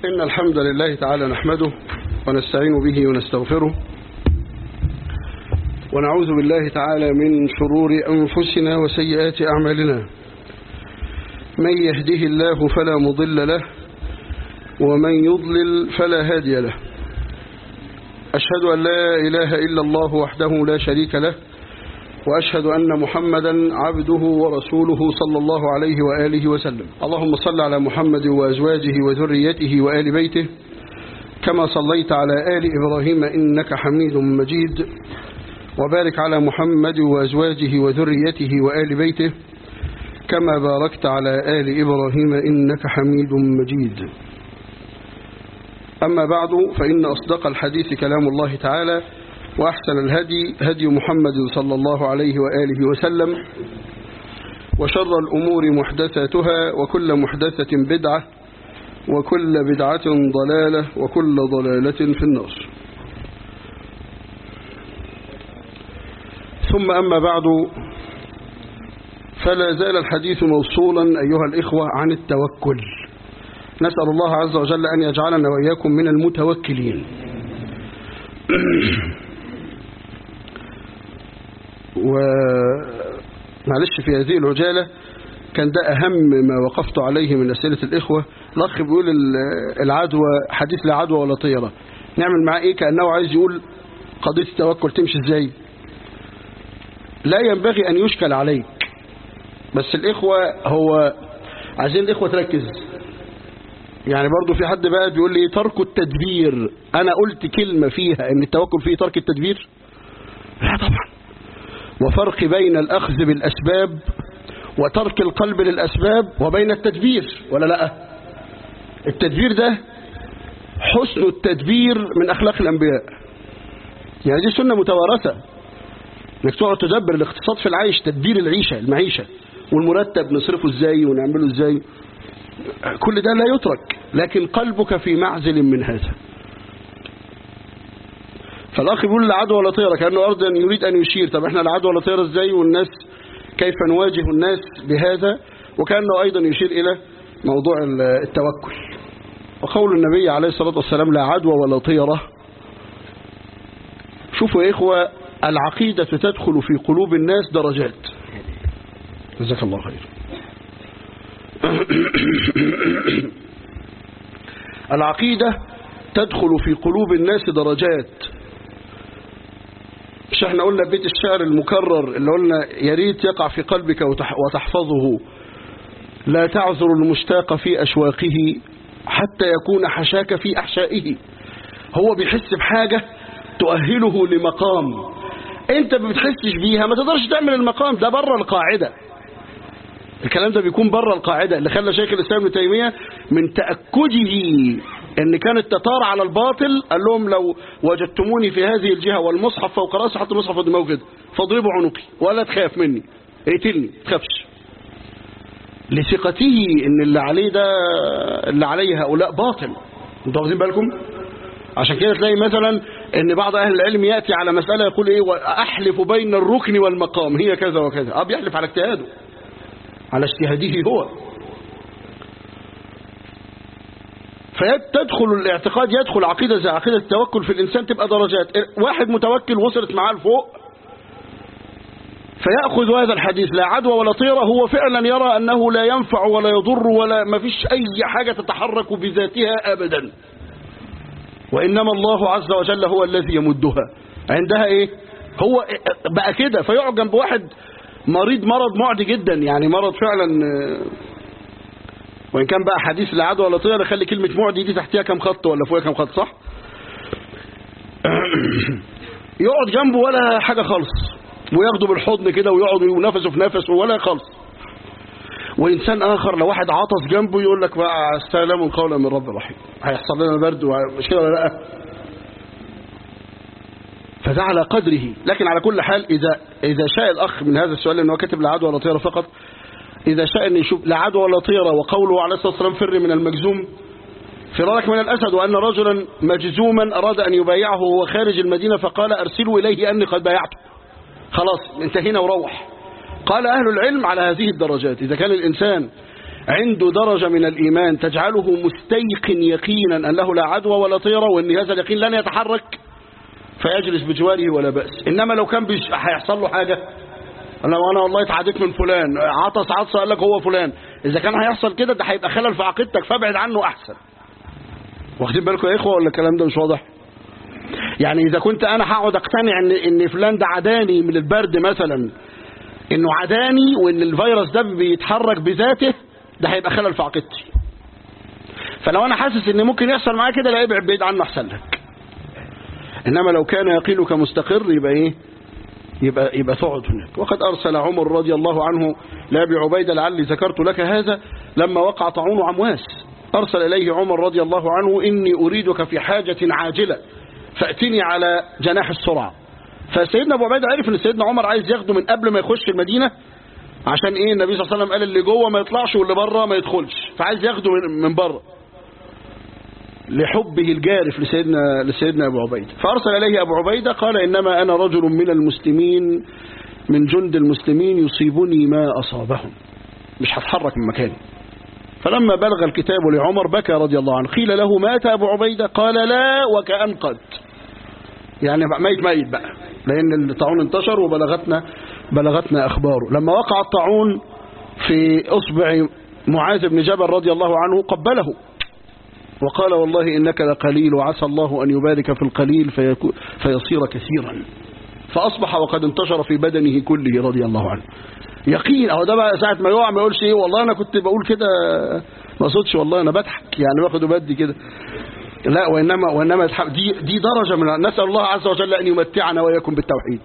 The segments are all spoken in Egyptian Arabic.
إن الحمد لله تعالى نحمده ونستعين به ونستغفره ونعوذ بالله تعالى من شرور أنفسنا وسيئات أعمالنا من يهده الله فلا مضل له ومن يضلل فلا هادي له أشهد أن لا إله إلا الله وحده لا شريك له وأشهد أن محمدا عبده ورسوله صلى الله عليه وآله وسلم اللهم صل على محمد وأزواجه وذريته وآل بيته كما صليت على آل إبراهيم إنك حميد مجيد وبارك على محمد وأزواجه وذريته وآل بيته كما باركت على آل إبراهيم إنك حميد مجيد أما بعد فإن أصدق الحديث كلام الله تعالى وأحسن الهدي هدي محمد صلى الله عليه وآله وسلم وشر الأمور محدثاتها وكل محدثة بدعة وكل بدعة ضلالة وكل ضلالة في النار ثم أما بعد فلا زال الحديث موصولا أيها الإخوة عن التوكل نسأل الله عز وجل أن يجعلنا وإياكم من المتوكلين ومعلش في هذه العجالة كان ده أهم ما وقفت عليه من أسئلة الإخوة الأخ بيقول العدوى حديث لا عدوى ولا طيرة نعمل معاه إيه كأنه عايز يقول قضية التوكل تمشي إزاي لا ينبغي أن يشكل عليك بس الإخوة هو عايزين الإخوة تركز يعني برضو في حد بقى بيقول لي ترك التدبير أنا قلت كلمة فيها أن التوكل فيه ترك التدبير لا طبعا وفرق بين الأخذ بالأسباب وترك القلب للأسباب وبين التدبير ولا لا التدبير ده حسن التدبير من أخلاق الأنبياء يعني دي سنة متوارثة انك تقعد تدبر الاقتصاد في العيش تدبير العيشة المعيشة والمرتب نصرفه ازاي ونعمله ازاي كل ده لا يترك لكن قلبك في معزل من هذا فالأخ بيقول لا عدوى ولا طيرة كأنه أرض أن يريد أن يشير طب احنا لا عدوى ولا طيرة ازاي والناس كيف نواجه الناس بهذا وكأنه أيضا يشير إلى موضوع التوكل وقول النبي عليه الصلاة والسلام لا عدوى ولا طيرة شوفوا يا إخوة العقيدة تدخل في قلوب الناس درجات جزاك الله خير العقيدة تدخل في قلوب الناس درجات مش احنا قلنا بيت الشعر المكرر اللي قلنا يا ريت يقع في قلبك وتحفظه لا تعذر المشتاق في أشواقه حتى يكون حشاك في أحشائه هو بيحس بحاجة تؤهله لمقام انت ما بتحسش بيها ما تقدرش تعمل المقام ده بره القاعدة الكلام ده بيكون بره القاعدة اللي خلى شيخ الإسلام ابن تيمية من تأكده ان كان التتار على الباطل قال لهم لو وجدتموني في هذه الجهة والمصحف فوق رأسي حط المصحف في دماغه كده فاضربوا عنقي ولا تخاف مني اقتلني تخافش لثقته ان اللي عليه ده اللي عليه هؤلاء باطل انتوا واخدين بالكم عشان كده تلاقي مثلا ان بعض اهل العلم ياتي على مساله يقول ايه واحلف بين الركن والمقام هي كذا وكذا اه بيحلف على اجتهاده على اجتهاده هو فتدخل الاعتقاد يدخل عقيدة زي عقيدة التوكل في الإنسان تبقى درجات واحد متوكل وصلت معاه لفوق فيأخذ هذا الحديث لا عدوى ولا طيرة هو فعلا يرى أنه لا ينفع ولا يضر ولا ما فيش أي حاجة تتحرك بذاتها أبدا وإنما الله عز وجل هو الذي يمدها عندها إيه هو بقى كده فيعجب بواحد مريض مرض معدي جدا يعني مرض فعلا وإن كان بقى حديث لا عدوى ولا طيرة خلي كلمة معدي دي تحتها كم خط ولا فوقها كم خط صح يقعد جنبه ولا حاجة خالص وياخده بالحضن كده ويقعد ونفسه في نفسه ولا خالص وإنسان آخر لو واحد عطس جنبه يقول لك بقى سلام قولا من رب رحيم هيحصل لنا برد مش كده ولا لا فده على قدره لكن على كل حال إذا إذا شاء الأخ من هذا السؤال أنه كاتب لا عدوى ولا طيرة فقط إذا شاء أن يشوف لا عدوى ولا طيرة وقوله عليه الصلاة والسلام فر من المجزوم فرارك من الأسد وأن رجلا مجزوما أراد أن يبايعه وهو خارج المدينة فقال أرسلوا إليه أني قد بايعته خلاص انتهينا وروح قال أهل العلم على هذه الدرجات إذا كان الإنسان عنده درجة من الإيمان تجعله مستيقن يقينا أن له لا عدوى ولا طيرة وأن هذا اليقين لن يتحرك فيجلس بجواره ولا بأس إنما لو كان بيش هيحصل له حاجة لو أنا والله اتعديت من فلان عطس عطس قال لك هو فلان إذا كان هيحصل كده ده هيبقى خلل في عقيدتك فابعد عنه أحسن واخدين بالكم يا إخوة ولا الكلام ده مش واضح يعني إذا كنت أنا هقعد أقتنع إن إن فلان ده عداني من البرد مثلا إنه عداني وإن الفيروس ده بيتحرك بذاته ده هيبقى خلل في عقيدتي فلو أنا حاسس إن ممكن يحصل معايا كده لا ابعد بعيد عنه أحسن لك إنما لو كان يقينك مستقر يبقى إيه يبقى يبقى تقعد هناك وقد أرسل عمر رضي الله عنه لأبي عبيدة لعلي ذكرت لك هذا لما وقع طاعون عمواس أرسل إليه عمر رضي الله عنه إني أريدك في حاجة عاجلة فأتني على جناح السرعة فسيدنا أبو عبيدة عرف إن سيدنا عمر عايز ياخده من قبل ما يخش المدينة عشان إيه النبي صلى الله عليه وسلم قال اللي جوه ما يطلعش واللي بره ما يدخلش فعايز ياخده من, من بره لحبه الجارف لسيدنا لسيدنا أبو عبيدة فأرسل إليه أبو عبيدة قال إنما أنا رجل من المسلمين من جند المسلمين يصيبني ما أصابهم مش هتحرك من مكاني فلما بلغ الكتاب لعمر بكى رضي الله عنه قيل له مات أبو عبيدة قال لا وكأن قد يعني ميت ميت بقى لأن الطاعون انتشر وبلغتنا بلغتنا أخباره لما وقع الطاعون في أصبع معاذ بن جبل رضي الله عنه قبله وقال والله إنك لقليل وعسى الله أن يبارك في القليل فيكو فيصير كثيرا فأصبح وقد انتشر في بدنه كله رضي الله عنه يقين أهو ده بقى ساعة ما يقع ما يقولش إيه والله أنا كنت بقول كده ما صدش والله أنا بضحك يعني باخد وبدي كده لا وإنما وإنما دي دي درجة من نسأل الله عز وجل أن يمتعنا وإياكم بالتوحيد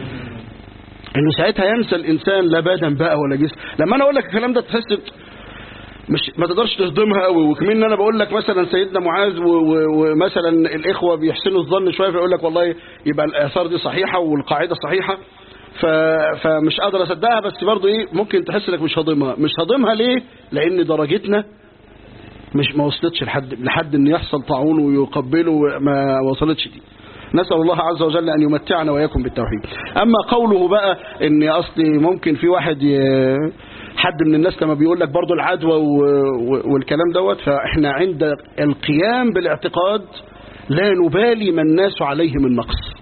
إنه ساعتها ينسى الإنسان لا بدن بقى ولا جسم لما أنا أقول لك الكلام ده تحس مش ما تقدرش تصدمها قوي وكمان انا بقول لك مثلا سيدنا معاذ ومثلا الاخوه بيحسنوا الظن شويه فيقول لك والله يبقى الاثار دي صحيحه والقاعده صحيحه ف... فمش قادر اصدقها بس برضه ايه ممكن تحس انك مش هضمها مش هضمها ليه لان درجتنا مش ما وصلتش لحد لحد ان يحصل طاعون ويقبله ما وصلتش دي نسأل الله عز وجل أن يمتعنا وإياكم بالتوحيد أما قوله بقى أن أصلي ممكن في واحد ي... حد من الناس لما بيقول لك برضو العدوى والكلام دوت فإحنا عند القيام بالاعتقاد لا نبالي ما الناس عليه من نقص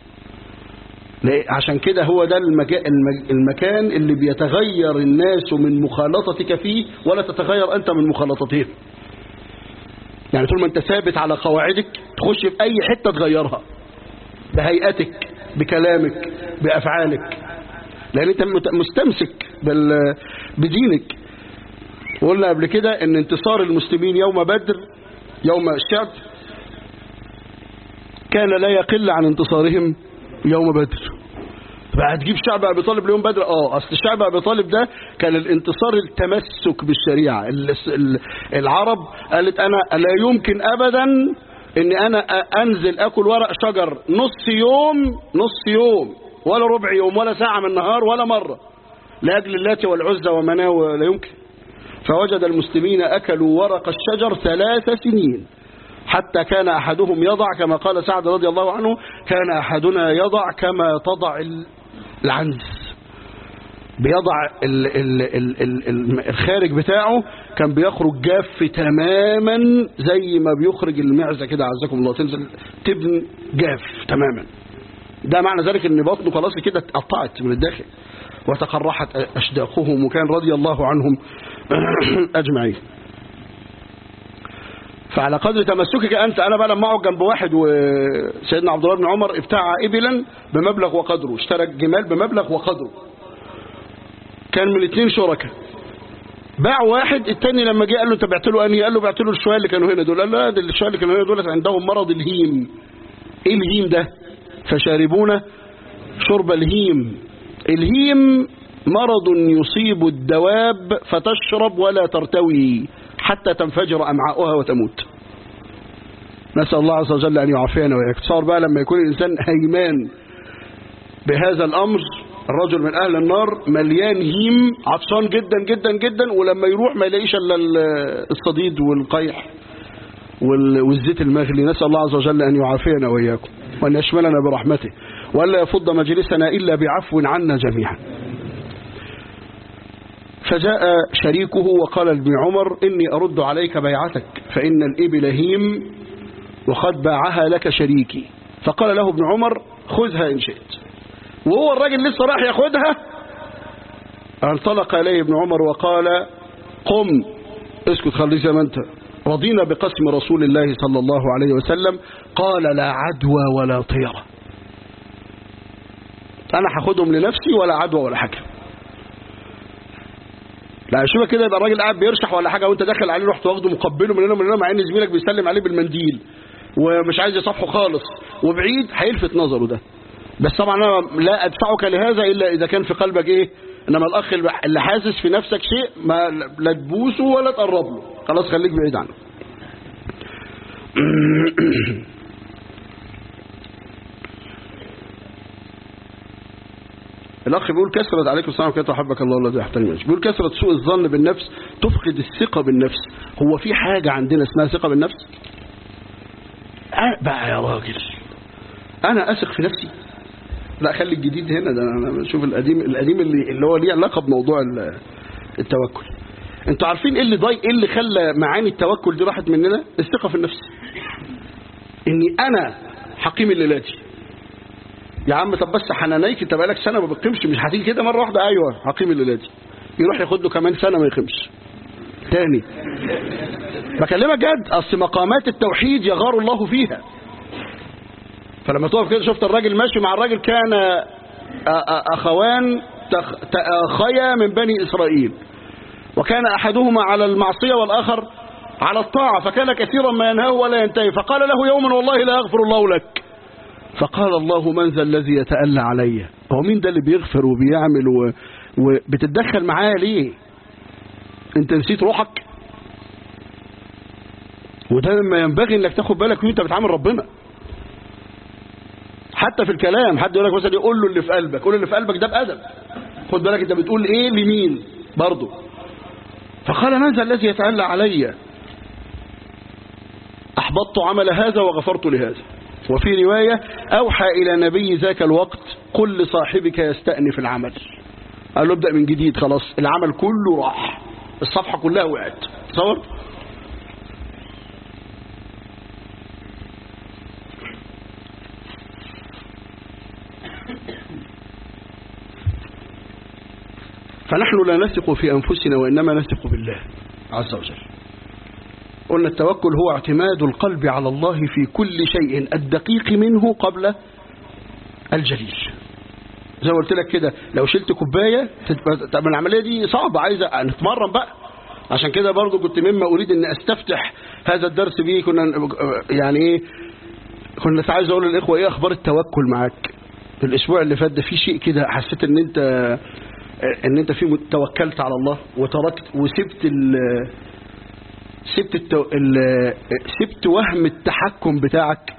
عشان كده هو ده المكان اللي بيتغير الناس من مخالطتك فيه ولا تتغير أنت من مخالطتهم يعني طول ما انت ثابت على قواعدك تخش في أي حتة تغيرها بهيئتك بكلامك بأفعالك لأن أنت مستمسك بدينك وقلنا قبل كده أن انتصار المسلمين يوم بدر يوم الشعب كان لا يقل عن انتصارهم يوم بدر فهتجيب شعب أبي طالب ليوم بدر اه اصل شعب أبي طالب ده كان الانتصار التمسك بالشريعة العرب قالت انا لا يمكن ابدا ان انا انزل اكل ورق شجر نص يوم نص يوم ولا ربع يوم ولا ساعة من النهار ولا مرة لأجل اللات والعزة ومناة لا يمكن فوجد المسلمين أكلوا ورق الشجر ثلاث سنين حتى كان أحدهم يضع كما قال سعد رضي الله عنه كان أحدنا يضع كما تضع العنز بيضع ال ال ال ال ال الخارج بتاعه كان بيخرج جاف تماما زي ما بيخرج المعزة كده عزكم الله تنزل تبن جاف تماما ده معنى ذلك ان بطنه خلاص كده اتقطعت من الداخل وتقرحت اشداقهم وكان رضي الله عنهم اجمعين فعلى قدر تمسكك انت انا بقى لما اقعد جنب واحد وسيدنا عبد الله بن عمر ابتاع ابلا بمبلغ وقدره اشترى جمال بمبلغ وقدره كان من الاثنين شركاء باع واحد التاني لما جه قال له انت بعت له انهي قال له بعت له الشويه اللي كانوا هنا دول قال له لا ده الشويه اللي كانوا هنا دول عندهم مرض الهيم ايه الهيم ده فشاربون شرب الهيم الهيم مرض يصيب الدواب فتشرب ولا ترتوي حتى تنفجر أمعاؤها وتموت نسأل الله عز وجل أن يعافينا وإياك تصور بقى لما يكون الإنسان هيمان بهذا الأمر الرجل من أهل النار مليان هيم عطشان جدا جدا جدا ولما يروح ما يلاقيش إلا الصديد والقيح والزيت المغلي نسأل الله عز وجل أن يعافينا وإياكم وأن يشملنا برحمته وألا يفض مجلسنا إلا بعفو عنا جميعا فجاء شريكه وقال لابن عمر إني أرد عليك بيعتك فإن الإبل هيم وقد باعها لك شريكي فقال له ابن عمر خذها إن شئت وهو الراجل لسه راح ياخدها انطلق إليه ابن عمر وقال قم اسكت خلي زي ما انت رضينا بقسم رسول الله صلى الله عليه وسلم قال لا عدوى ولا طيرة انا هاخدهم لنفسي ولا عدوى ولا حاجة لا شوفه كده يبقى الراجل قاعد بيرشح ولا حاجة وانت داخل عليه رحت واخده مقبله من هنا من هنا مع ان زميلك بيسلم عليه بالمنديل ومش عايز يصفحه خالص وبعيد هيلفت نظره ده بس طبعا انا لا ادفعك لهذا الا اذا كان في قلبك ايه انما الاخ اللي حاسس في نفسك شيء ما لا تبوسه ولا تقرب له خلاص خليك بعيد عنه الاخ بيقول كثرة عليكم السلام عليكم حبك الله الذي يحترمك بيقول كثرة سوء الظن بالنفس تفقد الثقة بالنفس هو في حاجة عندنا اسمها ثقة بالنفس أه بقى يا راجل انا اثق في نفسي لا خلي الجديد هنا ده انا بشوف القديم القديم اللي اللي هو ليه علاقه بموضوع التوكل انتوا عارفين ايه اللي ضايق ايه اللي خلى معاني التوكل دي راحت مننا الثقه في النفس اني انا حقيم الليلاتي يا عم طب بس حنانيك انت بقالك سنه ما بتقيمش مش هتيجي كده مره واحده ايوه حقيم الليلاتي يروح ياخد له كمان سنه ما يقيمش تاني بكلمك جد اصل مقامات التوحيد يغار الله فيها فلما تقف كده شفت الراجل ماشي مع الراجل كان أخوان تأخيا من بني إسرائيل وكان أحدهما على المعصية والآخر على الطاعة فكان كثيرا ما ينهاه ولا ينتهي فقال له يوما والله لا يغفر الله لك فقال الله من ذا الذي يتألى علي هو مين ده اللي بيغفر وبيعمل و... وبتتدخل معايا ليه انت نسيت روحك وده مما ينبغي انك تاخد بالك وانت بتعامل ربنا حتى في الكلام حد يقول لك مثلا يقول له اللي في قلبك قول اللي في قلبك ده بأدب خد بالك انت بتقول ايه لمين برضه فقال من ذا الذي يتعلى علي احبطت عمل هذا وغفرت لهذا وفي رواية اوحى الى نبي ذاك الوقت قل لصاحبك يستأنف العمل قال له ابدأ من جديد خلاص العمل كله راح الصفحة كلها وقعت تصور فنحن لا نثق في أنفسنا وإنما نثق بالله عز وجل قلنا التوكل هو اعتماد القلب على الله في كل شيء الدقيق منه قبل الجليل زي ما قلت لك كده لو شلت كوبايه طب العمليه دي صعبه عايزه نتمرن بقى عشان كده برضو كنت مما اريد ان استفتح هذا الدرس به كنا يعني ايه كنا عايز اقول للاخوه ايه اخبار التوكل معاك الاسبوع اللي فات ده في شيء كده حسيت ان انت ان انت في توكلت على الله وتركت وسبت ال سبت التو... ال... سبت وهم التحكم بتاعك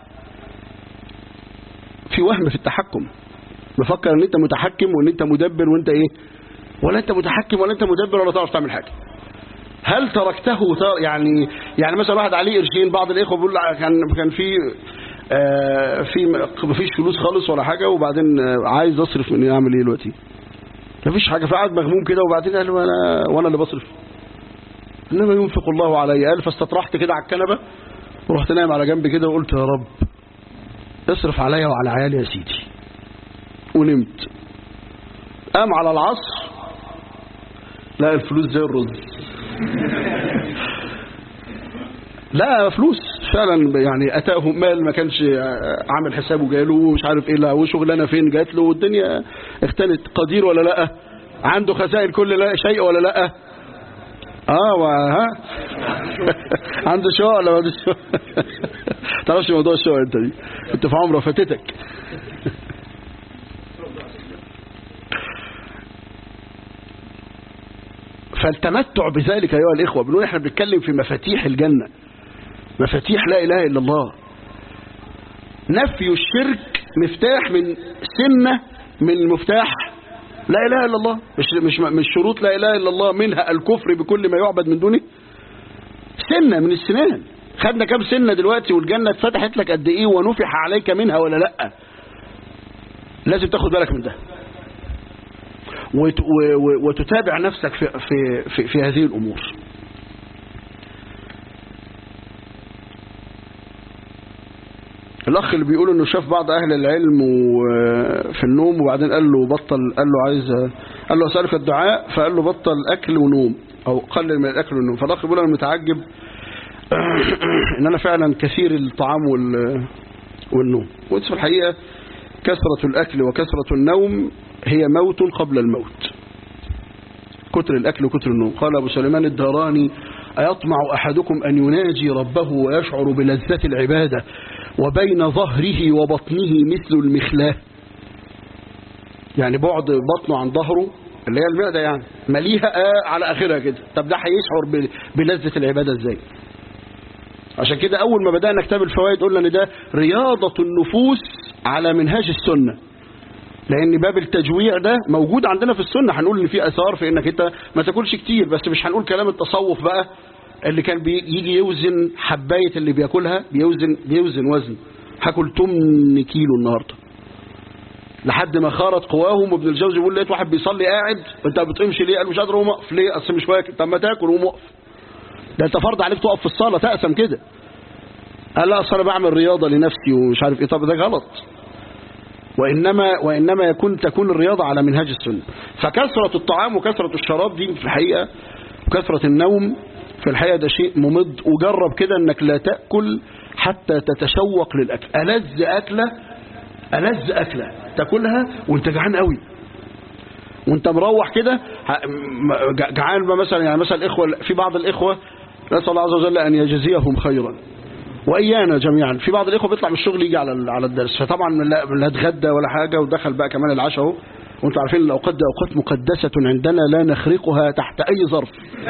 في وهم في التحكم بفكر ان انت متحكم وان انت مدبر وانت ايه ولا انت متحكم ولا انت مدبر ولا تعرف تعمل حاجه هل تركته تر... يعني يعني مثلا واحد عليه قرشين بعض الاخوه بيقول كان كان في آه في ما فيش فلوس خالص ولا حاجه وبعدين عايز اصرف من اعمل ايه دلوقتي مفيش حاجة فقعد مغموم كده وبعدين قال وانا وانا اللي بصرف انما ينفق الله علي قال فاستطرحت كده على الكنبه ورحت نايم على جنب كده وقلت يا رب اصرف عليا وعلى عيالي يا سيدي ونمت قام على العصر لا الفلوس زي الرز لا فلوس فعلا يعني اتاه مال ما كانش عامل حسابه جاله ومش عارف ايه لا وشغلانه فين جات له والدنيا اختلت قدير ولا لا عنده خزائن كل لا شيء ولا لا اه وها عنده شقق ولا ما عندوش شقق تعرفش موضوع الشقق انت دي كنت في عمره فاتتك فالتمتع بذلك ايها الاخوه بنقول احنا بنتكلم في مفاتيح الجنه مفاتيح لا اله الا الله نفي الشرك مفتاح من سنه من مفتاح لا اله الا الله مش مش مش شروط لا اله الا الله منها الكفر بكل ما يعبد من دونه سنه من السنان خدنا كام سنه دلوقتي والجنه اتفتحت لك قد ايه ونفح عليك منها ولا لا لازم تاخد بالك من ده وت- و- و- وتتابع نفسك في, في, في, في هذه الأمور الأخ اللي بيقول إنه شاف بعض أهل العلم و- في النوم وبعدين قال له بطل قال له عايز قال له أسألك الدعاء فقال له بطل أكل ونوم أو قلل من الأكل والنوم فالأخ بيقول أنا متعجب إن أنا فعلا كثير الطعام وال- والنوم وإنت في الحقيقة كثرة الأكل وكثرة النوم هي موت قبل الموت كتر الأكل وكتر النوم قال أبو سليمان الداراني أيطمع أحدكم أن يناجي ربه ويشعر بلذة العبادة وبين ظهره وبطنه مثل المخلاة يعني بعد بطنه عن ظهره اللي هي المعدة يعني مليها آه على آخرها كده طب ده هيشعر ب- بلذة العبادة ازاي عشان كده أول ما بدأنا كتاب الفوائد قلنا إن ده رياضة النفوس على منهاج السنة لأن باب التجويع ده موجود عندنا في السنة هنقول إن في أثار في إنك أنت ما تاكلش كتير بس مش هنقول كلام التصوف بقى اللي كان بيجي يوزن حباية اللي بياكلها بيوزن بيوزن وزن هاكل 8 كيلو النهارده لحد ما خارت قواهم وابن الجوزي بيقول لقيت واحد بيصلي قاعد وانت ما بتقومش ليه قال مش قادر اقوم اقف ليه اصل مش واكل طب ما تاكل وقوم اقف ده انت فرض عليك تقف في الصلاه تقسم كده قال لا اصل انا بعمل رياضه لنفسي ومش عارف ايه طب ده غلط وإنما وإنما يكون تكون الرياضة على منهاج السنة فكثرة الطعام وكثرة الشراب دي في الحقيقة وكثرة النوم في الحقيقة ده شيء ممض وجرب كده انك لا تأكل حتى تتشوق للأكل ألذ أكلة ألذ أكلة تاكلها وانت جعان قوي وانت مروح كده ه- م- جع- جعان بقى مثلا يعني مثلا الإخوة في بعض الإخوة نسأل الله عز وجل أن يجزيهم خيرا وايانا جميعا في بعض الاخوه بيطلع من الشغل يجي على على الدرس فطبعا لا لا اتغدى ولا حاجه ودخل بقى كمان العشاء اهو وانتم عارفين الاوقات دي اوقات مقدسه عندنا لا نخرقها تحت اي ظرف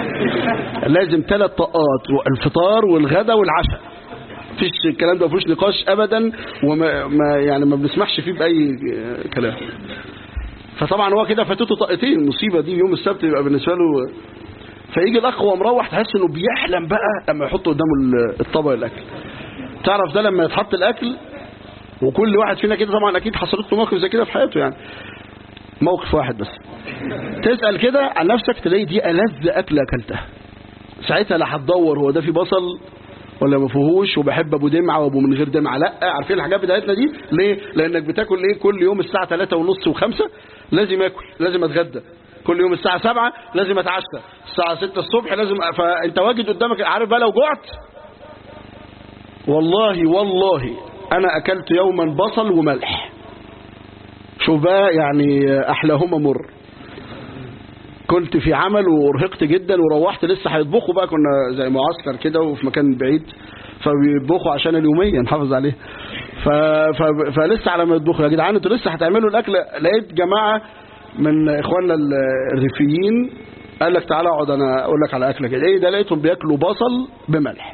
لازم ثلاث طاقات الفطار والغداء والعشاء مفيش الكلام ده مفيش نقاش ابدا وما ما يعني ما بنسمحش فيه باي آه، كلام فطبعا هو كده فاتته طاقتين المصيبه دي يوم السبت يبقى بالنسبه له فيجي الاخ وهو مروح تحس انه بيحلم بقى لما يحط قدامه ال- الطبق الاكل تعرف ده لما يتحط الاكل وكل واحد فينا كده طبعا اكيد حصلت له موقف زي كده في حياته يعني موقف واحد بس تسال كده عن نفسك تلاقي دي الذ اكله اكلتها ساعتها لا هتدور هو ده في بصل ولا ما فيهوش وبحب ابو دمعه وابو من غير دمعه لا عارفين الحاجات بتاعتنا دي ليه لانك بتاكل ايه كل يوم الساعه 3 ونص و5 لازم اكل لازم اتغدى كل يوم الساعه 7 لازم اتعشى الساعه 6 الصبح لازم فانت واجد قدامك عارف بقى لو جعت والله والله انا اكلت يوما بصل وملح شوف بقى يعني احلاهما مر كنت في عمل وارهقت جدا وروحت لسه هيطبخوا بقى كنا زي معسكر كده وفي مكان بعيد فبيطبخوا عشان اليوميه نحافظ عليه ف... ف... فلسه على ما يطبخوا يا جدعان انتوا لسه هتعملوا الاكل لقيت جماعه من اخواننا ال- الريفيين قال لك تعالى اقعد انا اقول لك على اكله كده ايه ده لقيتهم بياكلوا بصل بملح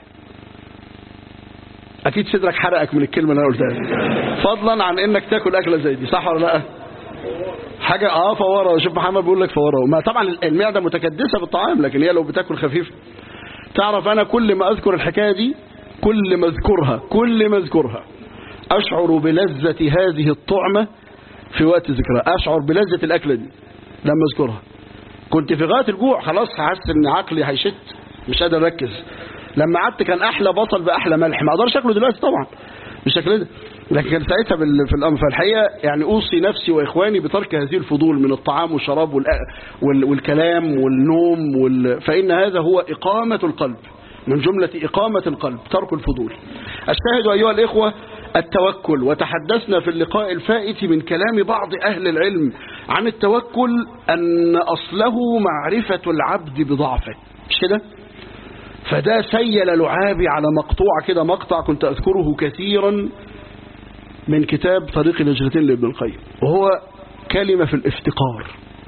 اكيد صدرك حرقك من الكلمه اللي انا قلتها فضلا عن انك تاكل اكله زي دي صح ولا لا حاجه اه فوره شوف محمد بيقول لك فوره ما طبعا المعده متكدسه بالطعام لكن هي لو بتاكل خفيف تعرف انا كل ما اذكر الحكايه دي كل ما اذكرها كل ما اذكرها اشعر بلذه هذه الطعمه في وقت ذكرها اشعر بلذه الاكله دي لما اذكرها كنت في غايه الجوع خلاص حاسس ان عقلي هيشت مش قادر اركز لما قعدت كان احلى بصل باحلى ملح ما اقدرش اكله دلوقتي طبعا بالشكل ده لكن كان ساعتها بال- في الامر فالحقيقه يعني اوصي نفسي واخواني بترك هذه الفضول من الطعام والشراب والأ- وال- والكلام والنوم وال... فان هذا هو اقامه القلب من جمله اقامه القلب ترك الفضول الشاهد ايها الاخوه التوكل وتحدثنا في اللقاء الفائت من كلام بعض اهل العلم عن التوكل ان اصله معرفه العبد بضعفه مش كده فده سيل لعابي على مقطوعة كده مقطع كنت أذكره كثيرا من كتاب طريق الهجرتين لابن القيم وهو كلمة في الافتقار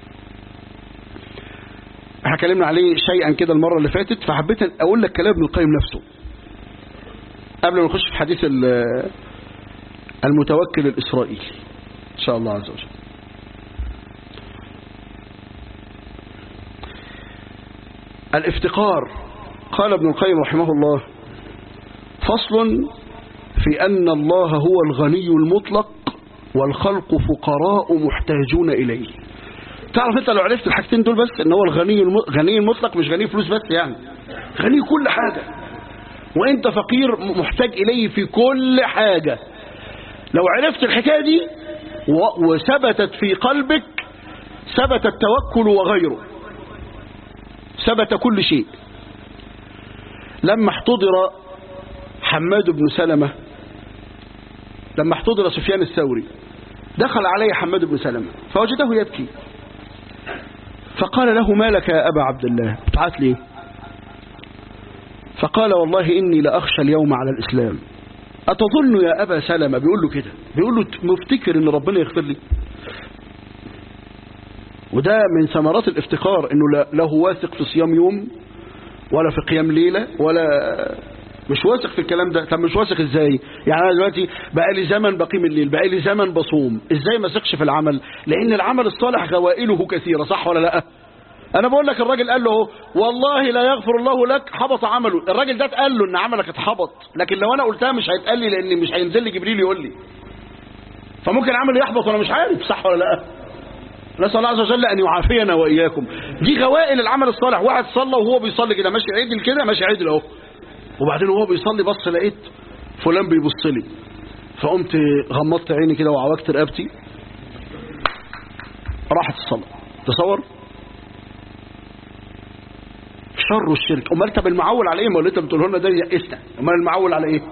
احنا اتكلمنا عليه شيئا كده المرة اللي فاتت فحبيت أن أقول لك كلام ابن القيم نفسه قبل ما نخش في حديث ال- المتوكل الإسرائيلي إن شاء الله عز وجل الافتقار قال ابن القيم رحمه الله فصل في أن الله هو الغني المطلق والخلق فقراء محتاجون إليه تعرف انت لو عرفت الحاجتين دول بس ان هو الغني الم... غني المطلق مش غني فلوس بس يعني غني كل حاجة وانت فقير محتاج اليه في كل حاجة لو عرفت الحكاية دي و... وثبتت في قلبك ثبت التوكل وغيره ثبت كل شيء لما احتضر حماد بن سلمة لما احتضر سفيان الثوري دخل عليه حماد بن سلمة فوجده يبكي فقال له ما لك يا أبا عبد الله ابعث لي فقال والله إني لأخشى اليوم على الإسلام أتظن يا أبا سلمة بيقول له كده بيقول له مفتكر إن ربنا يغفر لي وده من ثمرات الافتقار إنه لا لا هو واثق في صيام يوم ولا في قيام ليلة ولا مش واثق في الكلام ده طب مش واثق ازاي يعني انا دلوقتي بقى لي زمن بقيم الليل بقى لي زمن بصوم ازاي ما اثقش في العمل لان العمل الصالح غوائله كثيره صح ولا لا انا بقول لك الراجل قال له اهو والله لا يغفر الله لك حبط عمله الراجل ده اتقال له ان عملك اتحبط لكن لو انا قلتها مش هيتقال لي لان مش هينزل لي جبريل يقول لي فممكن عملي يحبط وانا مش عارف صح ولا لا نسال الله عز وجل ان يعافينا واياكم دي غوائل العمل الصالح واحد صلى وهو بيصلي كده ماشي عدل كده ماشي عدل اهو وبعدين وهو بيصلي بص لقيت فلان بيبص لي فقمت غمضت عيني كده وعوجت رقبتي راحت الصلاة تصور شر الشرك امال انت بالمعول على ايه ما اللي انت بتقوله لنا ده يئسنا امال المعول على ايه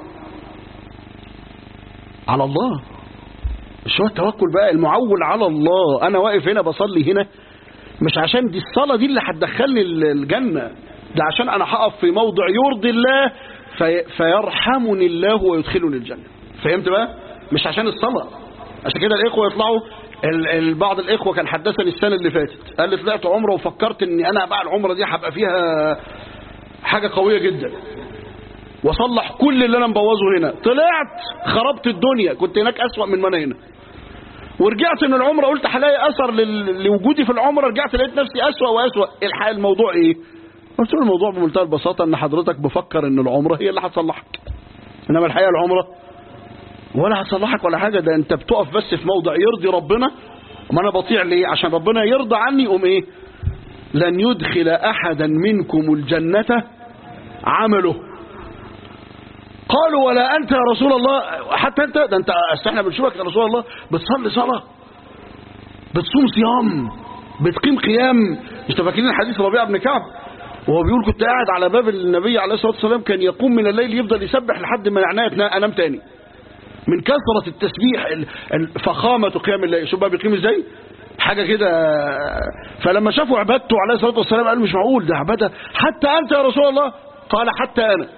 على الله مش هو التوكل بقى المعول على الله انا واقف هنا بصلي هنا مش عشان دي الصلاة دي اللي هتدخلني الجنة ده عشان انا هقف في موضع يرضي الله في فيرحمني الله ويدخلني الجنة فهمت بقى مش عشان الصلاة عشان كده الاخوة يطلعوا ال- ال- بعض الاخوة كان حدثني السنة اللي فاتت قال لي طلعت عمرة وفكرت اني انا بقى العمرة دي هبقى فيها حاجة قوية جدا واصلح كل اللي انا مبوظه هنا طلعت خربت الدنيا كنت هناك اسوأ من ما انا هنا ورجعت من العمرة قلت هلاقي اثر لل- لوجودي في العمرة رجعت لقيت نفسي اسوأ واسوأ الحق الموضوع ايه قلت له الموضوع بمنتهى البساطة ان حضرتك بفكر ان العمرة هي اللي هتصلحك انما الحقيقة العمرة ولا هتصلحك ولا حاجة ده انت بتقف بس في موضع يرضي ربنا ما انا بطيع ليه عشان ربنا يرضى عني يقوم ايه لن يدخل احدا منكم الجنة عمله قالوا ولا انت يا رسول الله حتى انت ده انت أصل احنا بنشوفك يا رسول الله بتصلي صلاة بتصوم صيام بتقيم قيام مش فاكرين حديث ربيعه بن كعب وهو بيقول كنت قاعد على باب النبي عليه الصلاه والسلام كان يقوم من الليل يفضل يسبح لحد ما عينيه انام تاني من كثرة التسبيح ال- ال- فخامة قيام الليل شوف بقى بيقيم ازاي حاجة كده فلما شافوا عبادته عليه الصلاة والسلام قالوا مش معقول ده عبادة حتى أنت يا رسول الله قال حتى أنا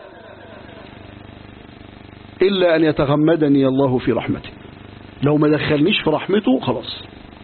إلا أن يتغمدني الله في رحمته لو ما دخلنيش في رحمته خلاص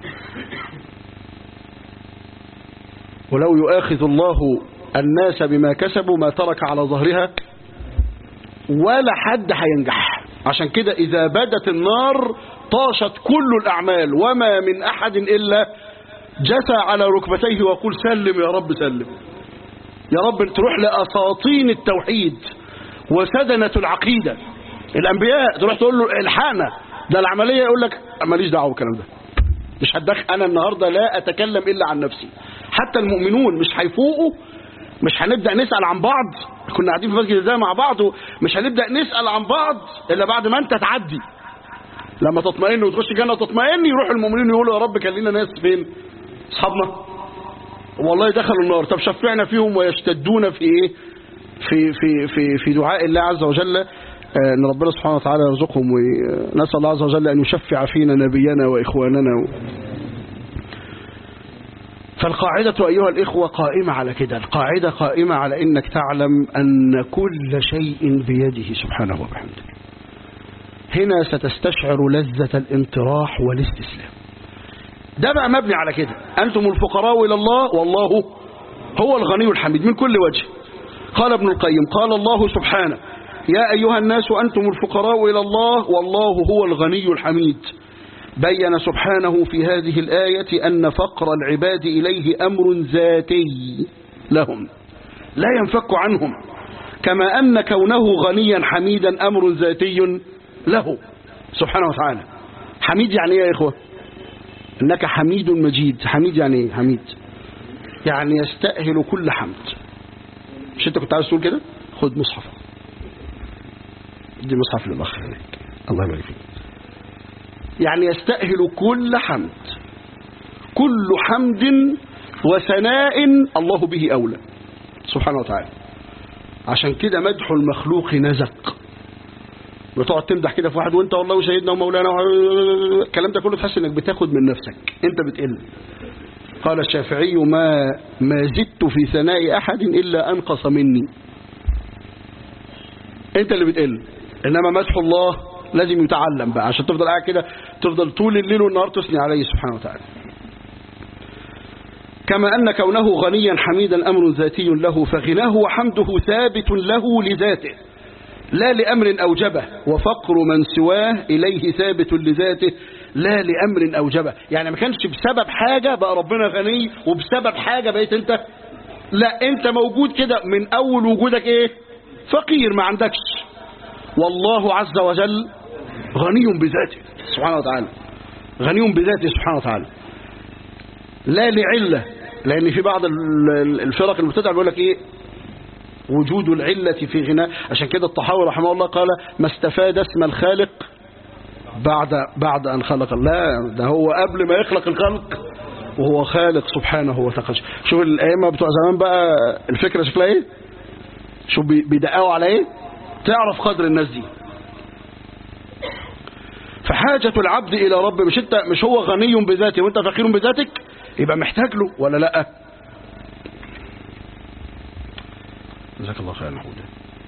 ولو يؤاخذ الله الناس بما كسبوا ما ترك على ظهرها ولا حد هينجح عشان كده إذا بدت النار طاشت كل الأعمال وما من أحد إلا جثى على ركبتيه ويقول سلم يا رب سلم يا رب تروح لأساطين التوحيد وسدنة العقيدة الأنبياء تروح تقول له الحقنا ده العملية يقول لك ماليش دعوة بالكلام ده مش هتدخل أنا النهاردة لا أتكلم إلا عن نفسي حتى المؤمنون مش هيفوقوا مش هنبدأ نسأل عن بعض كنا قاعدين في مسجد ده مع بعض مش هنبدأ نسأل عن بعض إلا بعد ما أنت تعدي لما تطمئن وتخش الجنة وتطمئن يروح المؤمنين يقولوا يا رب كان لنا ناس فين أصحابنا والله دخلوا النار طب شفعنا فيهم ويشتدون في إيه في في في في دعاء الله عز وجل آه، ان ربنا سبحانه وتعالى يرزقهم ونسال الله عز وجل ان يشفع فينا نبينا واخواننا و... فالقاعدة أيها الإخوة قائمة على كده القاعدة قائمة على أنك تعلم أن كل شيء بيده سبحانه وبحمده هنا ستستشعر لذة الانطراح والاستسلام ده بقى مبني على كده أنتم الفقراء إلى الله والله هو الغني الحميد من كل وجه قال ابن القيم قال الله سبحانه يا أيها الناس أنتم الفقراء إلى الله والله هو الغني الحميد بين سبحانه في هذه الآية أن فقر العباد إليه أمر ذاتي لهم لا ينفك عنهم كما أن كونه غنيا حميدا أمر ذاتي له سبحانه وتعالى حميد يعني ايه يا إخوة انك حميد مجيد حميد يعني ايه حميد يعني يستأهل كل حمد مش انت كنت عايز تقول كده خد مصحف دي مصحف للاخ هناك الله يبارك فيك يعني يستأهل كل حمد كل حمد وثناء الله به أولى سبحانه وتعالى عشان كده مدح المخلوق نزق بتقعد تمدح كده في واحد وانت والله وسيدنا ومولانا الكلام ده كله تحس انك بتاخد من نفسك انت بتقل قال الشافعي ما ما زدت في ثناء احد الا انقص مني انت اللي بتقل انما مدح الله لازم يتعلم بقى عشان تفضل قاعد كده تفضل طول الليل والنهار تثني عليه سبحانه وتعالى كما أن كونه غنيا حميدا أمر ذاتي له فغناه وحمده ثابت له لذاته لا لأمر أوجبه وفقر من سواه إليه ثابت لذاته لا لأمر أوجبه يعني ما كانش بسبب حاجة بقى ربنا غني وبسبب حاجة بقيت أنت لا أنت موجود كده من أول وجودك إيه فقير ما عندكش والله عز وجل غني بذاته سبحانه وتعالى غني بذاته سبحانه وتعالى لا لعلة لأن في بعض الفرق المبتدع بيقول لك إيه وجود العلة في غناء عشان كده الطحاوي رحمه الله قال ما استفاد اسم الخالق بعد بعد أن خلق لا ده هو قبل ما يخلق الخلق وهو خالق سبحانه وتعالى شوف الأئمة بتوع زمان بقى الفكرة شكلها إيه شوف بيدققوا على إيه تعرف قدر الناس دي فحاجة العبد إلى رب مش انت مش هو غني بذاته وانت فقير بذاتك يبقى محتاج له ولا لا جزاك الله خير محمود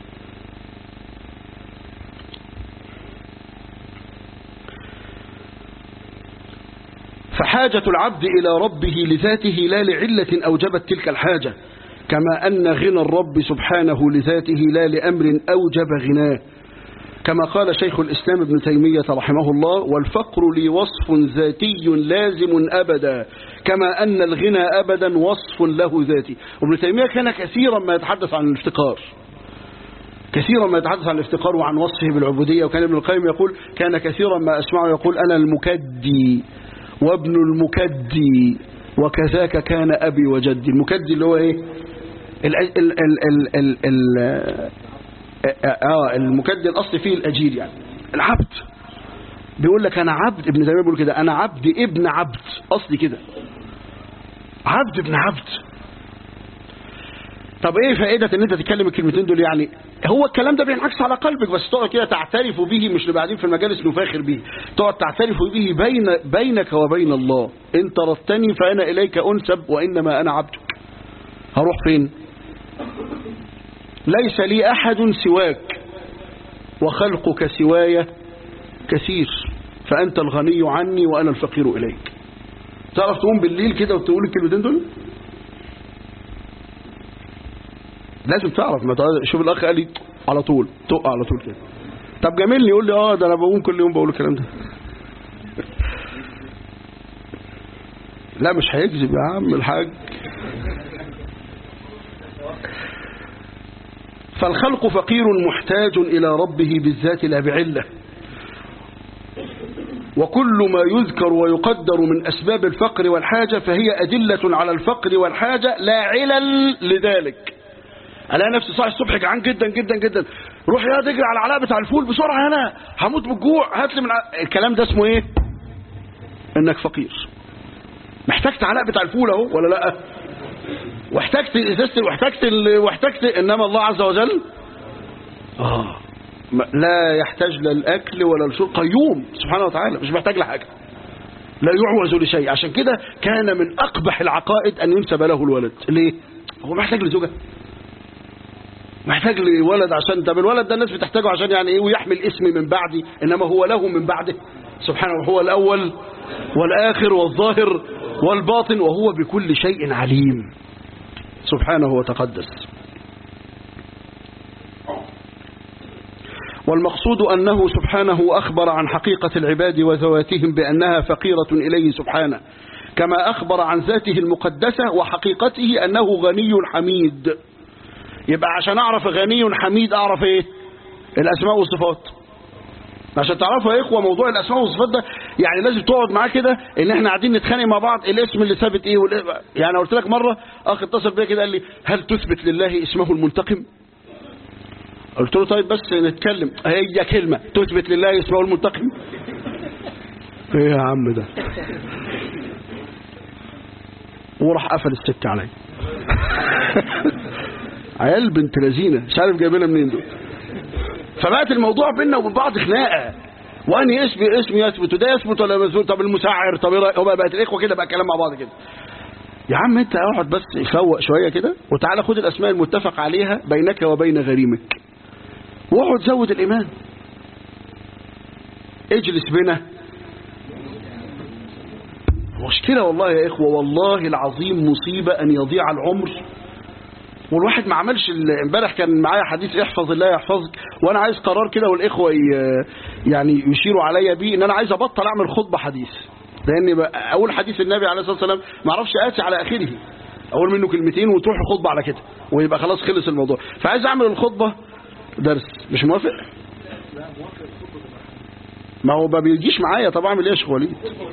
فحاجة العبد إلى ربه لذاته لا لعلة أوجبت تلك الحاجة كما أن غنى الرب سبحانه لذاته لا لأمر أوجب غناه كما قال شيخ الإسلام ابن تيمية رحمه الله والفقر لي وصف ذاتي لازم أبدا كما أن الغنى أبدا وصف له ذاتي وابن تيمية كان كثيرا ما يتحدث عن الافتقار كثيرا ما يتحدث عن الافتقار وعن وصفه بالعبودية وكان ابن القيم يقول كان كثيرا ما أسمعه يقول أنا المكدي وابن المكدي وكذاك كان أبي وجدي المكدي اللي هو إيه ال ال ال ال ال ال اه المكدي الاصل فيه الاجير يعني العبد بيقول لك انا عبد ابن تيميه بيقول كده انا عبد ابن عبد اصلي كده عبد ابن عبد طب ايه فائده ان انت تتكلم الكلمتين دول يعني هو الكلام ده بينعكس على قلبك بس تقعد كده تعترف به مش بعدين في المجالس نفاخر به تقعد تعترف به بين بينك وبين الله ان طردتني فانا اليك انسب وانما انا عبدك هروح فين ليس لي أحد سواك وخلقك سواي كثير فأنت الغني عني وأنا الفقير إليك تعرف تقوم بالليل كده وتقول الكلمتين دول لازم تعرف ما شوف الأخ قال لي على طول تقع على طول كده طب جميلني يقول لي اه ده انا بقوم كل يوم بقول الكلام ده لا مش هيكذب يا عم الحاج فالخلق فقير محتاج إلى ربه بالذات لا بعلة وكل ما يذكر ويقدر من أسباب الفقر والحاجة فهي أدلة على الفقر والحاجة لا علل لذلك ألاقي نفسي صاحي الصبح جعان جدا جدا جدا روح يا تجري على العلاء بتاع الفول بسرعة هنا هموت بالجوع هات لي من ع... الكلام ده اسمه ايه انك فقير محتاج علاء بتاع الفول اهو ولا لا واحتجت ازازه واحتجت ال... واحتجت انما الله عز وجل اه لا يحتاج لا الاكل ولا الشرب قيوم سبحانه وتعالى مش محتاج لحاجه لا يعوز لشيء عشان كده كان من اقبح العقائد ان ينسب له الولد ليه هو محتاج لزوجه محتاج لولد عشان طب الولد ده الناس بتحتاجه عشان يعني ايه ويحمل اسمي من بعدي انما هو له من بعده سبحانه هو الاول والاخر والظاهر والباطن وهو بكل شيء عليم سبحانه وتقدس والمقصود أنه سبحانه أخبر عن حقيقة العباد وذواتهم بأنها فقيرة إليه سبحانه كما أخبر عن ذاته المقدسة وحقيقته أنه غني حميد يبقى عشان أعرف غني حميد أعرف إيه الأسماء والصفات عشان تعرفوا يا إخوة موضوع الأسماء والصفات ده يعني لازم تقعد معاه كده ان احنا قاعدين نتخانق مع بعض الاسم اللي ثابت ايه والإيه يعني أنا قلت لك مره اخ اتصل بيا كده قال لي هل تثبت لله اسمه المنتقم قلت له طيب بس نتكلم هي كلمه تثبت لله اسمه المنتقم ايه يا عم ده وراح قفل السكه عليا عيال بنت لذينه مش عارف جايبينها منين دول فبقت الموضوع بيننا وبين بعض خناقه واني اسم اسم يثبت وده يثبت ولا يثبت طب المسعر طب ايه رأيك؟ هو بقت الاخوه كده بقى كلام مع بعض كده يا عم انت اقعد بس فوق شويه كده وتعالى خد الاسماء المتفق عليها بينك وبين غريمك واقعد زود الايمان اجلس بنا مشكله والله يا اخوه والله العظيم مصيبه ان يضيع العمر والواحد ما عملش ال- امبارح كان معايا حديث احفظ الله يحفظك وانا عايز قرار كده والاخوه ي- يعني يشيروا عليا بيه ان انا عايز ابطل اعمل خطبه حديث لان بقى اول حديث النبي عليه الصلاه والسلام ما اعرفش اتي على اخره اقول منه كلمتين وتروح الخطبه على كده ويبقى خلاص خلص الموضوع فعايز اعمل الخطبه درس مش موافق ما هو ما بيجيش معايا طب اعمل ايه يا شيخ وليد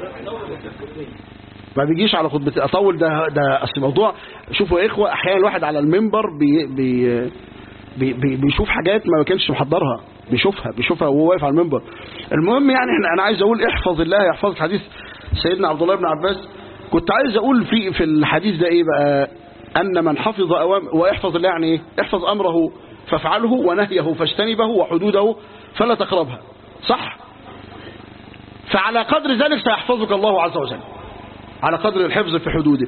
ما بيجيش على خطبتي اطول ده ده اصل الموضوع شوفوا يا اخوه احيانا الواحد على المنبر بي بي بي بي بيشوف حاجات ما كانش محضرها بيشوفها بيشوفها وهو واقف على المنبر المهم يعني احنا انا عايز اقول احفظ الله يحفظك حديث سيدنا عبد الله بن عباس كنت عايز اقول في في الحديث ده ايه بقى ان من حفظ اوامر واحفظ الله يعني ايه احفظ امره فافعله ونهيه فاجتنبه وحدوده فلا تقربها صح فعلى قدر ذلك سيحفظك الله عز وجل على قدر الحفظ في حدوده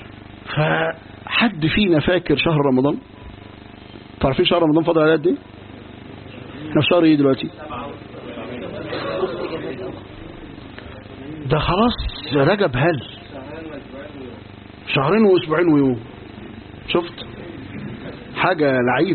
فحد فينا فاكر شهر رمضان تعرفين شهر رمضان فاضل على قد ايه احنا في شهر ايه دلوقتي ده خلاص رجب هل شهرين واسبوعين ويوم شفت حاجة لعيب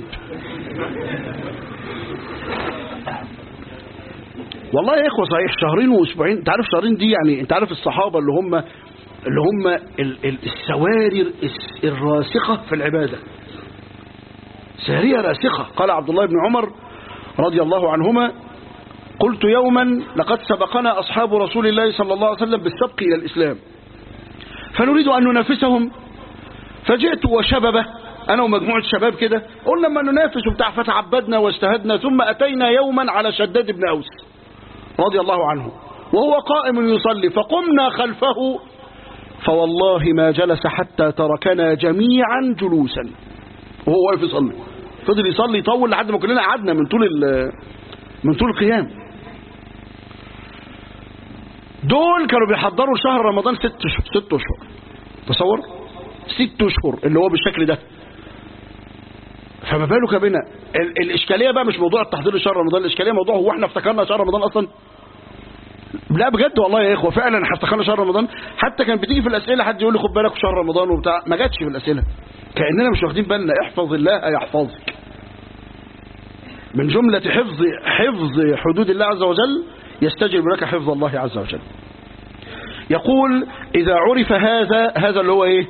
والله يا اخوة صحيح شهرين واسبوعين انت عارف شهرين دي يعني انت عارف الصحابة اللي هم اللي هم ال- ال- السواري الس- الراسخة في العبادة سارية راسخة قال عبد الله بن عمر رضي الله عنهما قلت يوما لقد سبقنا أصحاب رسول الله صلى الله عليه وسلم بالسبق إلى الإسلام فنريد أن ننافسهم فجئت وشببه أنا ومجموعة شباب كده قلنا لما ننافس وبتاع فتعبدنا واجتهدنا ثم أتينا يوما على شداد بن أوس رضي الله عنه وهو قائم يصلي فقمنا خلفه فوالله ما جلس حتى تركنا جميعا جلوسا وهو واقف يصلي فضل يصلي يطول لحد ما كلنا قعدنا من طول ال- من طول القيام دول كانوا بيحضروا شهر رمضان ست ش- ست اشهر تصور ست اشهر اللي هو بالشكل ده فما بالك بنا ال- الاشكاليه بقى مش موضوع التحضير لشهر رمضان الاشكاليه موضوع هو احنا افتكرنا شهر رمضان اصلا لا بجد والله يا اخوه فعلا احنا افتكرنا شهر رمضان حتى كان بتيجي في الاسئله حد يقول لي خد بالك شهر رمضان وبتاع ما جاتش في الاسئله كاننا مش واخدين بالنا احفظ الله يحفظك من جمله حفظ حفظ حدود الله عز وجل يستجلب لك حفظ الله عز وجل يقول اذا عرف هذا هذا اللي هو ايه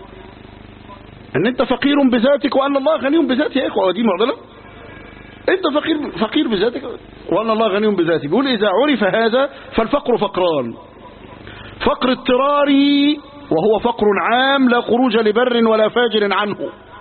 ان انت فقير بذاتك وان الله غني بذاته يا اخوه ودي معضله انت فقير فقير بذاتك وان الله غني بذاته بيقول اذا عرف هذا فالفقر فقران فقر اضطراري وهو فقر عام لا خروج لبر ولا فاجر عنه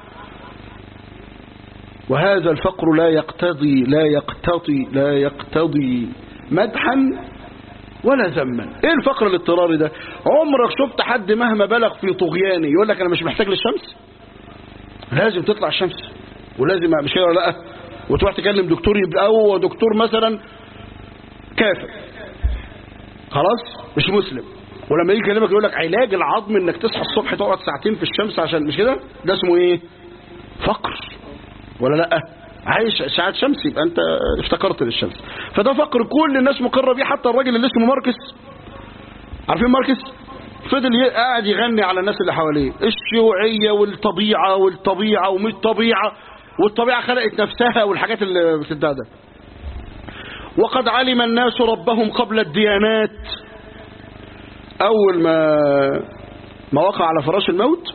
وهذا الفقر لا يقتضي لا يقتضي لا يقتضي مدحا ولا ذما ايه الفقر الاضطراري ده عمرك شفت حد مهما بلغ في طغيانه يقول لك انا مش محتاج للشمس لازم تطلع الشمس ولازم مش كده ولا لا وتروح تكلم دكتور يبقى هو دكتور مثلا كافر خلاص مش مسلم ولما يجي يكلمك يقول لك علاج العظم انك تصحى الصبح تقعد ساعتين في الشمس عشان مش كده ده اسمه ايه فقر ولا لا عايش ساعات شمس يبقى انت افتكرت للشمس فده فقر كل الناس مقره بيه حتى الراجل اللي اسمه ماركس عارفين ماركس فضل ي- قاعد يغني على الناس اللي حواليه الشيوعيه والطبيعه والطبيعه ومش طبيعه والطبيعه خلقت نفسها والحاجات اللي بتدعى ده وقد علم الناس ربهم قبل الديانات اول ما ما وقع على فراش الموت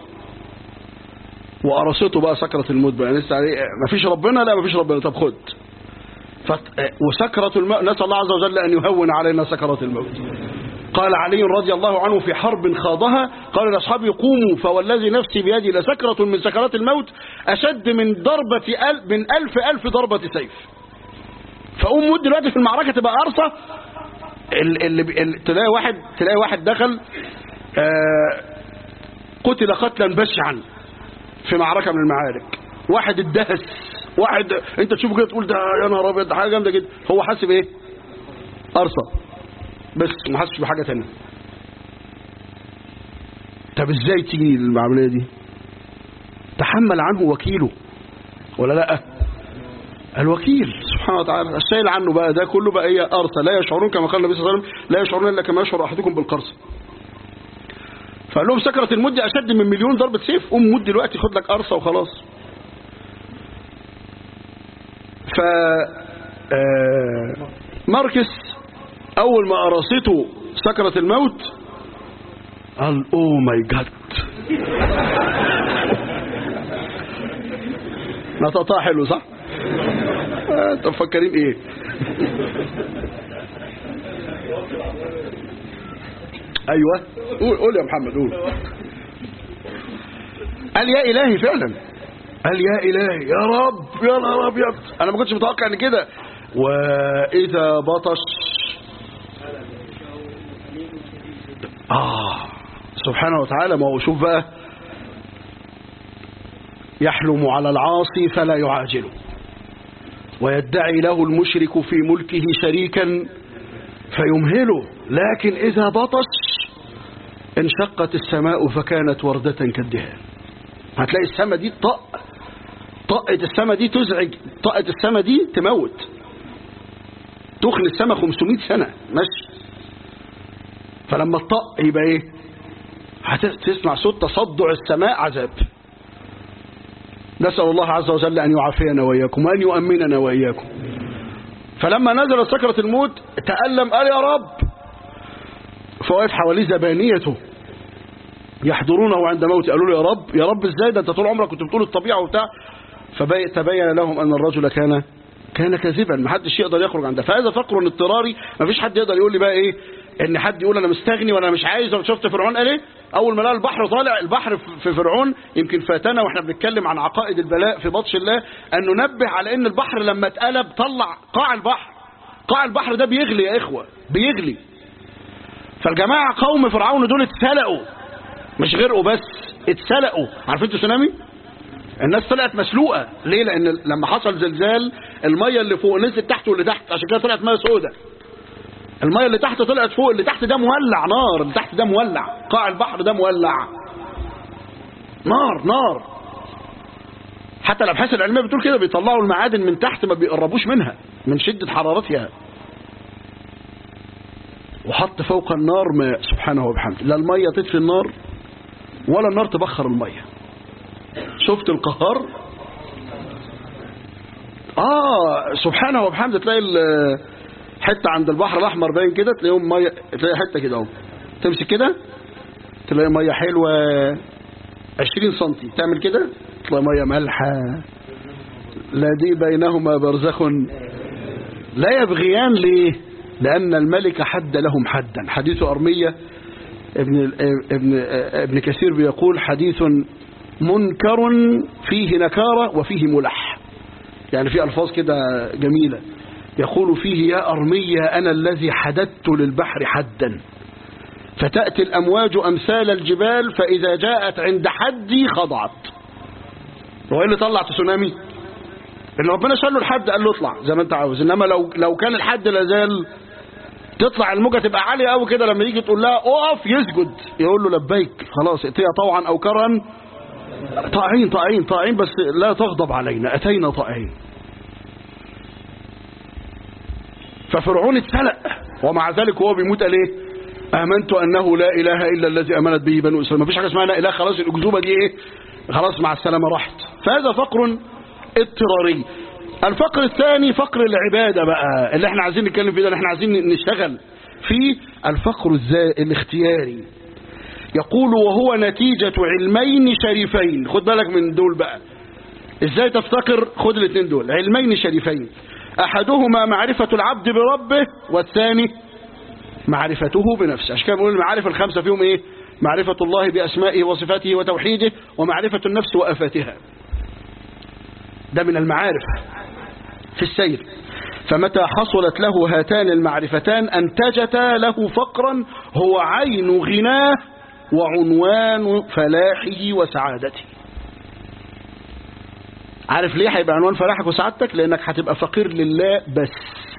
وقرصته بقى سكرة الموت بقى لسه عليه مفيش ربنا لا مفيش ربنا طب خد فت... وسكرة الموت نسأل الله عز وجل أن يهون علينا سكرات الموت قال علي رضي الله عنه في حرب خاضها قال لأصحابه قوموا فوالذي نفسي بيدي لسكرة من سكرات الموت أشد من ضربة أل من ألف ألف ضربة سيف فقوم مود دلوقتي في المعركة تبقى أرصة اللي, اللي تلاقي واحد تلاقي واحد دخل آه قتل قتلا بشعا في معركة من المعارك واحد اتدهس واحد انت تشوفه كده تقول ده يا نهار ابيض ده حاجه جامده جدا هو حاسب ايه قرصه بس ما حاسش بحاجه ثانيه طب ازاي تيجي العمليه دي تحمل عنه وكيله ولا لا الوكيل سبحانه وتعالى الشايل عنه بقى ده كله بقى هي قرصه لا يشعرون كما قال النبي صلى الله عليه وسلم لا يشعرون الا كما يشعر احدكم بالقرصه فقال لهم سكرة المد أشد من مليون ضربة سيف قوم مد دلوقتي خد لك قرصة وخلاص ف ماركس أول ما قرصته سكرة الموت قال أوه ماي جاد نطقها حلو صح؟ انت مفكرين ايه؟ ايوه قول قول يا محمد قول قال يا الهي فعلا قال يا الهي يا رب يا نهار ابيض انا ما كنتش متوقع ان كده واذا بطش اه سبحانه وتعالى ما هو شوف بقى يحلم على العاصي فلا يعاجله ويدعي له المشرك في ملكه شريكا فيمهله لكن إذا بطش انشقت السماء فكانت وردة كالدهان هتلاقي السماء دي طق طقة السماء دي تزعج طقة السماء دي تموت تخلي السماء 500 سنة ماشي فلما الطق يبقى ايه هتسمع صوت تصدع السماء عذاب نسأل الله عز وجل أن يعافينا وإياكم وأن يؤمننا وإياكم فلما نزل سكرة الموت تألم قال يا رب فوقف حواليه زبانيته يحضرونه عند موته قالوا له يا رب يا رب ازاي ده انت طول عمرك كنت بتقول الطبيعة وبتاع فتبين لهم أن الرجل كان كان كاذبا ما حدش يقدر يخرج عن ده فهذا فقر اضطراري ما فيش حد يقدر يقول لي بقى ايه ان حد يقول انا مستغني وانا مش عايز انا شفت فرعون قال ايه اول ما لقى البحر طالع البحر في فرعون يمكن فاتنا واحنا بنتكلم عن عقائد البلاء في بطش الله ان ننبه على ان البحر لما اتقلب طلع قاع البحر قاع البحر ده بيغلي يا اخوه بيغلي فالجماعه قوم فرعون دول اتسلقوا مش غرقوا بس اتسلقوا عارفين تسونامي الناس طلعت مسلوقه ليه لان لما حصل زلزال الميه اللي فوق نزلت تحت واللي تحت عشان كده طلعت ميه سوداء الميه اللي تحت طلعت فوق اللي تحت ده مولع نار اللي تحت ده مولع قاع البحر ده مولع نار نار حتى الابحاث العلميه بتقول كده بيطلعوا المعادن من تحت ما بيقربوش منها من شده حرارتها وحط فوق النار ماء سبحانه وبحمده لا الميه تطفي النار ولا النار تبخر الميه شفت القهار اه سبحانه وبحمده تلاقي حته عند البحر الاحمر باين كده تلاقيهم ميه تلاقي حته كده اهو تمسك كده تلاقي ميه حلوه 20 سم تعمل كده تلاقي ميه مالحه لا دي بينهما برزخ لا يبغيان ليه لان الملك حد لهم حدا حديث ارميه ابن ابن ابن كثير بيقول حديث منكر فيه نكاره وفيه ملح يعني في الفاظ كده جميله يقول فيه يا أرمية أنا الذي حددت للبحر حدا فتأتي الأمواج أمثال الجبال فإذا جاءت عند حدي خضعت هو اللي طلع تسونامي ان ربنا شال له الحد قال له اطلع زي ما انت عاوز انما لو لو كان الحد لازال تطلع الموجه تبقى عاليه قوي كده لما يجي تقول لها اقف يسجد يقول له لبيك خلاص اتيها طوعا او كرها طائعين طائعين طائعين بس لا تغضب علينا اتينا طائعين ففرعون اتسلق ومع ذلك هو بيموت قال ايه امنت انه لا اله الا الذي امنت به بنو اسرائيل مفيش حاجه اسمها لا اله خلاص الاكذوبه دي ايه خلاص مع السلامه راحت فهذا فقر اضطراري الفقر الثاني فقر العباده بقى اللي احنا عايزين نتكلم فيه ده اللي احنا عايزين نشتغل فيه الفقر الاختياري يقول وهو نتيجة علمين شريفين خد بالك من دول بقى ازاي تفتكر خد الاثنين دول علمين شريفين احدهما معرفة العبد بربه والثاني معرفته بنفسه عشان كده بنقول المعارف الخمسة فيهم ايه معرفة الله بأسمائه وصفاته وتوحيده ومعرفة النفس وآفاتها ده من المعارف في السير فمتى حصلت له هاتان المعرفتان أنتجتا له فقرا هو عين غناه وعنوان فلاحه وسعادته عارف ليه هيبقى عنوان فلاحك وسعادتك لأنك هتبقى فقير لله بس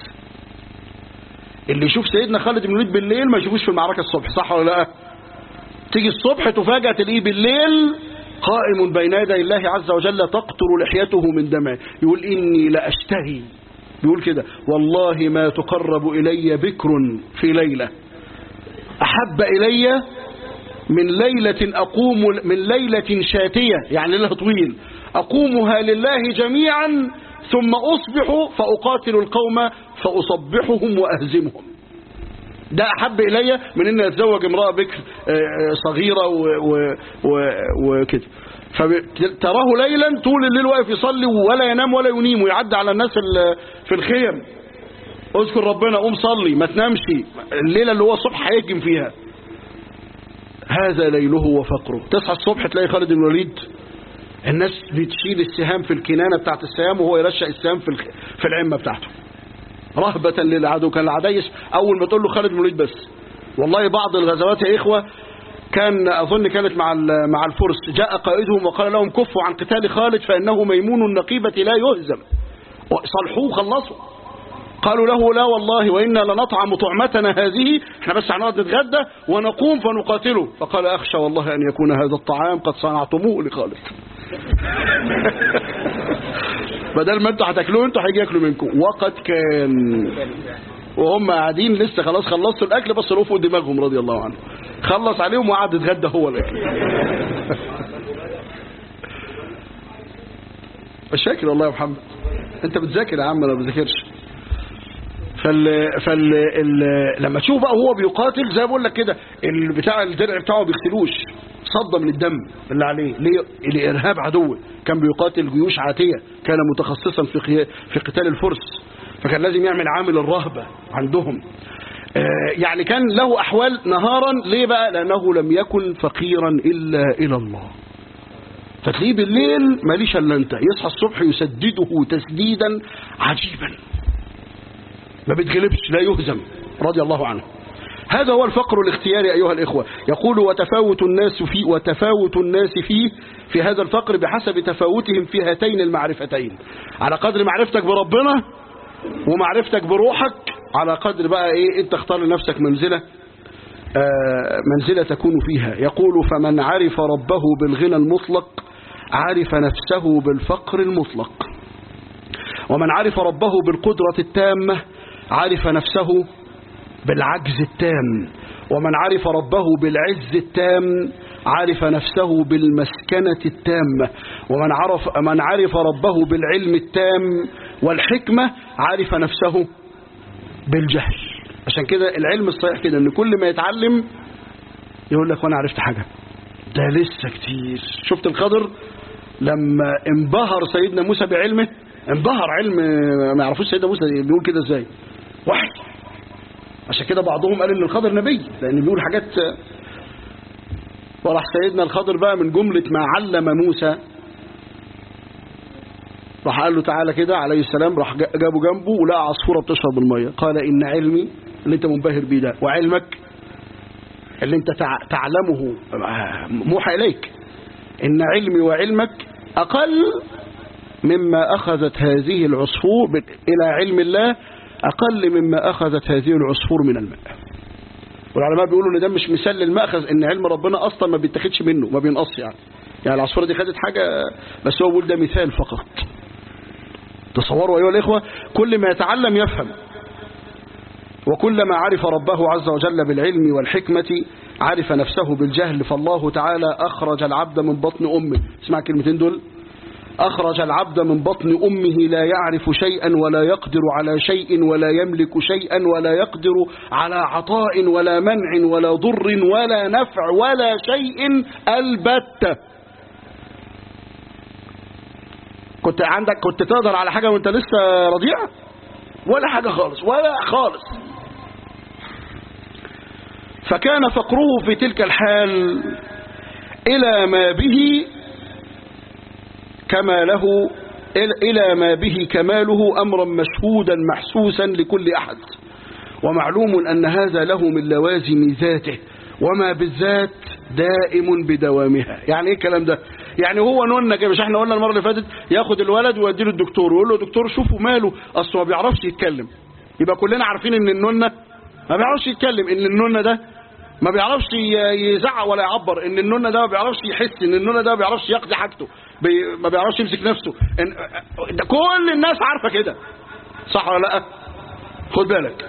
اللي يشوف سيدنا خالد بن الوليد بالليل ما يشوفوش في المعركة الصبح صح ولا لا تيجي الصبح تفاجأ تلاقيه بالليل قائم بين يدي الله عز وجل تقطر لحيته من دمه يقول إني لأشتهي بيقول كده والله ما تقرب إلي بكر في ليلة أحب إلي من ليلة أقوم من ليلة شاتية يعني ليلة طويل أقومها لله جميعا ثم أصبح فأقاتل القوم فأصبحهم وأهزمهم ده أحب إلي من أن أتزوج امرأة بكر صغيرة وكده فتراه ليلا طول الليل واقف يصلي ولا ينام ولا ينيم ويعدي على الناس في الخيم اذكر ربنا قوم صلي ما تنامش الليلة اللي هو الصبح هيهجم فيها هذا ليله وفقره تصحى الصبح تلاقي خالد بن الوليد الناس بتشيل السهام في الكنانة بتاعت السهام وهو يرشق السهام في في العمة بتاعته رهبة للعدو كان العدايس أول ما تقول له خالد بن الوليد بس والله بعض الغزوات يا إخوة كان أظن كانت مع مع الفرس جاء قائدهم وقال لهم كفوا عن قتال خالد فإنه ميمون النقيبة لا يهزم صلحوه خلصوا قالوا له لا والله وإنا لنطعم طعمتنا هذه احنا بس هنقعد نتغدى ونقوم فنقاتله فقال أخشى والله أن يكون هذا الطعام قد صنعتموه لخالد بدل ما انتوا هتاكلوه انتوا هيجي ياكلوا منكم وقد كان وهم قاعدين لسه خلاص خلصوا الاكل بس رفعوا دماغهم رضي الله عنه خلص عليهم وقعد يتغدى هو الاكل مش فاكر والله يا محمد انت بتذاكر يا عم انا ما بذاكرش فال فال ال... لما تشوف بقى هو بيقاتل زي ما بقول لك كده البتاع الدرع بتاعه ما بيغسلوش صدى من الدم اللي عليه ليه لارهاب عدو كان بيقاتل جيوش عاتيه كان متخصصا في قي... في قتال الفرس فكان لازم يعمل عامل الرهبه عندهم آه يعني كان له احوال نهارا ليه بقى لانه لم يكن فقيرا الا الى الله فتلاقيه بالليل ماليش الا انت يصحى الصبح يسدده تسديدا عجيبا ما بيتغلبش لا يهزم رضي الله عنه هذا هو الفقر الاختياري أيها الإخوة يقول وتفاوت الناس فيه وتفاوت الناس فيه في هذا الفقر بحسب تفاوتهم في هاتين المعرفتين على قدر معرفتك بربنا ومعرفتك بروحك على قدر بقى إيه أنت اختار لنفسك منزلة آه منزلة تكون فيها يقول فمن عرف ربه بالغنى المطلق عرف نفسه بالفقر المطلق ومن عرف ربه بالقدرة التامة عرف نفسه بالعجز التام ومن عرف ربه بالعز التام عرف نفسه بالمسكنة التامة ومن عرف من عرف ربه بالعلم التام والحكمة عرف نفسه بالجهل عشان كده العلم الصحيح كده ان كل ما يتعلم يقول لك وانا عرفت حاجة ده لسه كتير شفت الخضر لما انبهر سيدنا موسى بعلمه انبهر علم ما يعرفوش سيدنا موسى بيقول كده ازاي وحي عشان كده بعضهم قال ان الخضر نبي لان بيقول حاجات وراح سيدنا الخضر بقى من جملة ما علم موسى راح قال له تعالى كده عليه السلام راح جابه جنبه ولقى عصفورة بتشرب المية قال إن علمي اللي انت منبهر بيه ده وعلمك اللي انت تعلمه موحى إليك إن علمي وعلمك أقل مما أخذت هذه العصفور إلى علم الله أقل مما أخذت هذه العصفور من الماء والعلماء بيقولوا ان ده مش مثال للمأخذ ان علم ربنا اصلا ما بيتاخدش منه ما بينقص يعني يعني العصفوره دي خدت حاجه بس هو بيقول ده مثال فقط تصوروا ايها الاخوه كل ما يتعلم يفهم وكلما عرف ربه عز وجل بالعلم والحكمة عرف نفسه بالجهل فالله تعالى أخرج العبد من بطن أمه اسمع كلمتين دول أخرج العبد من بطن أمه لا يعرف شيئا ولا يقدر على شيء ولا يملك شيئا ولا يقدر على عطاء ولا منع ولا ضر ولا نفع ولا شيء البتة كنت عندك كنت تقدر على حاجة وانت لسه رضيع ولا حاجة خالص ولا خالص فكان فقره في تلك الحال إلى ما به كماله إلى ما به كماله أمرا مشهودا محسوسا لكل أحد ومعلوم أن هذا له من لوازم ذاته وما بالذات دائم بدوامها يعني ايه الكلام ده يعني هو نونا كده مش احنا قلنا المره اللي فاتت ياخد الولد ويوديه للدكتور ويقول له دكتور شوفوا ماله اصله ما بيعرفش يتكلم يبقى كلنا عارفين ان النونه ما بيعرفش يتكلم ان النونه ده ما بيعرفش يزعق ولا يعبر ان النونه ده ما بيعرفش يحس ان النونه ده ما بيعرفش يقضي حاجته بي ما بيعرفش يمسك نفسه إن ده كل الناس عارفه كده صح ولا لا خد بالك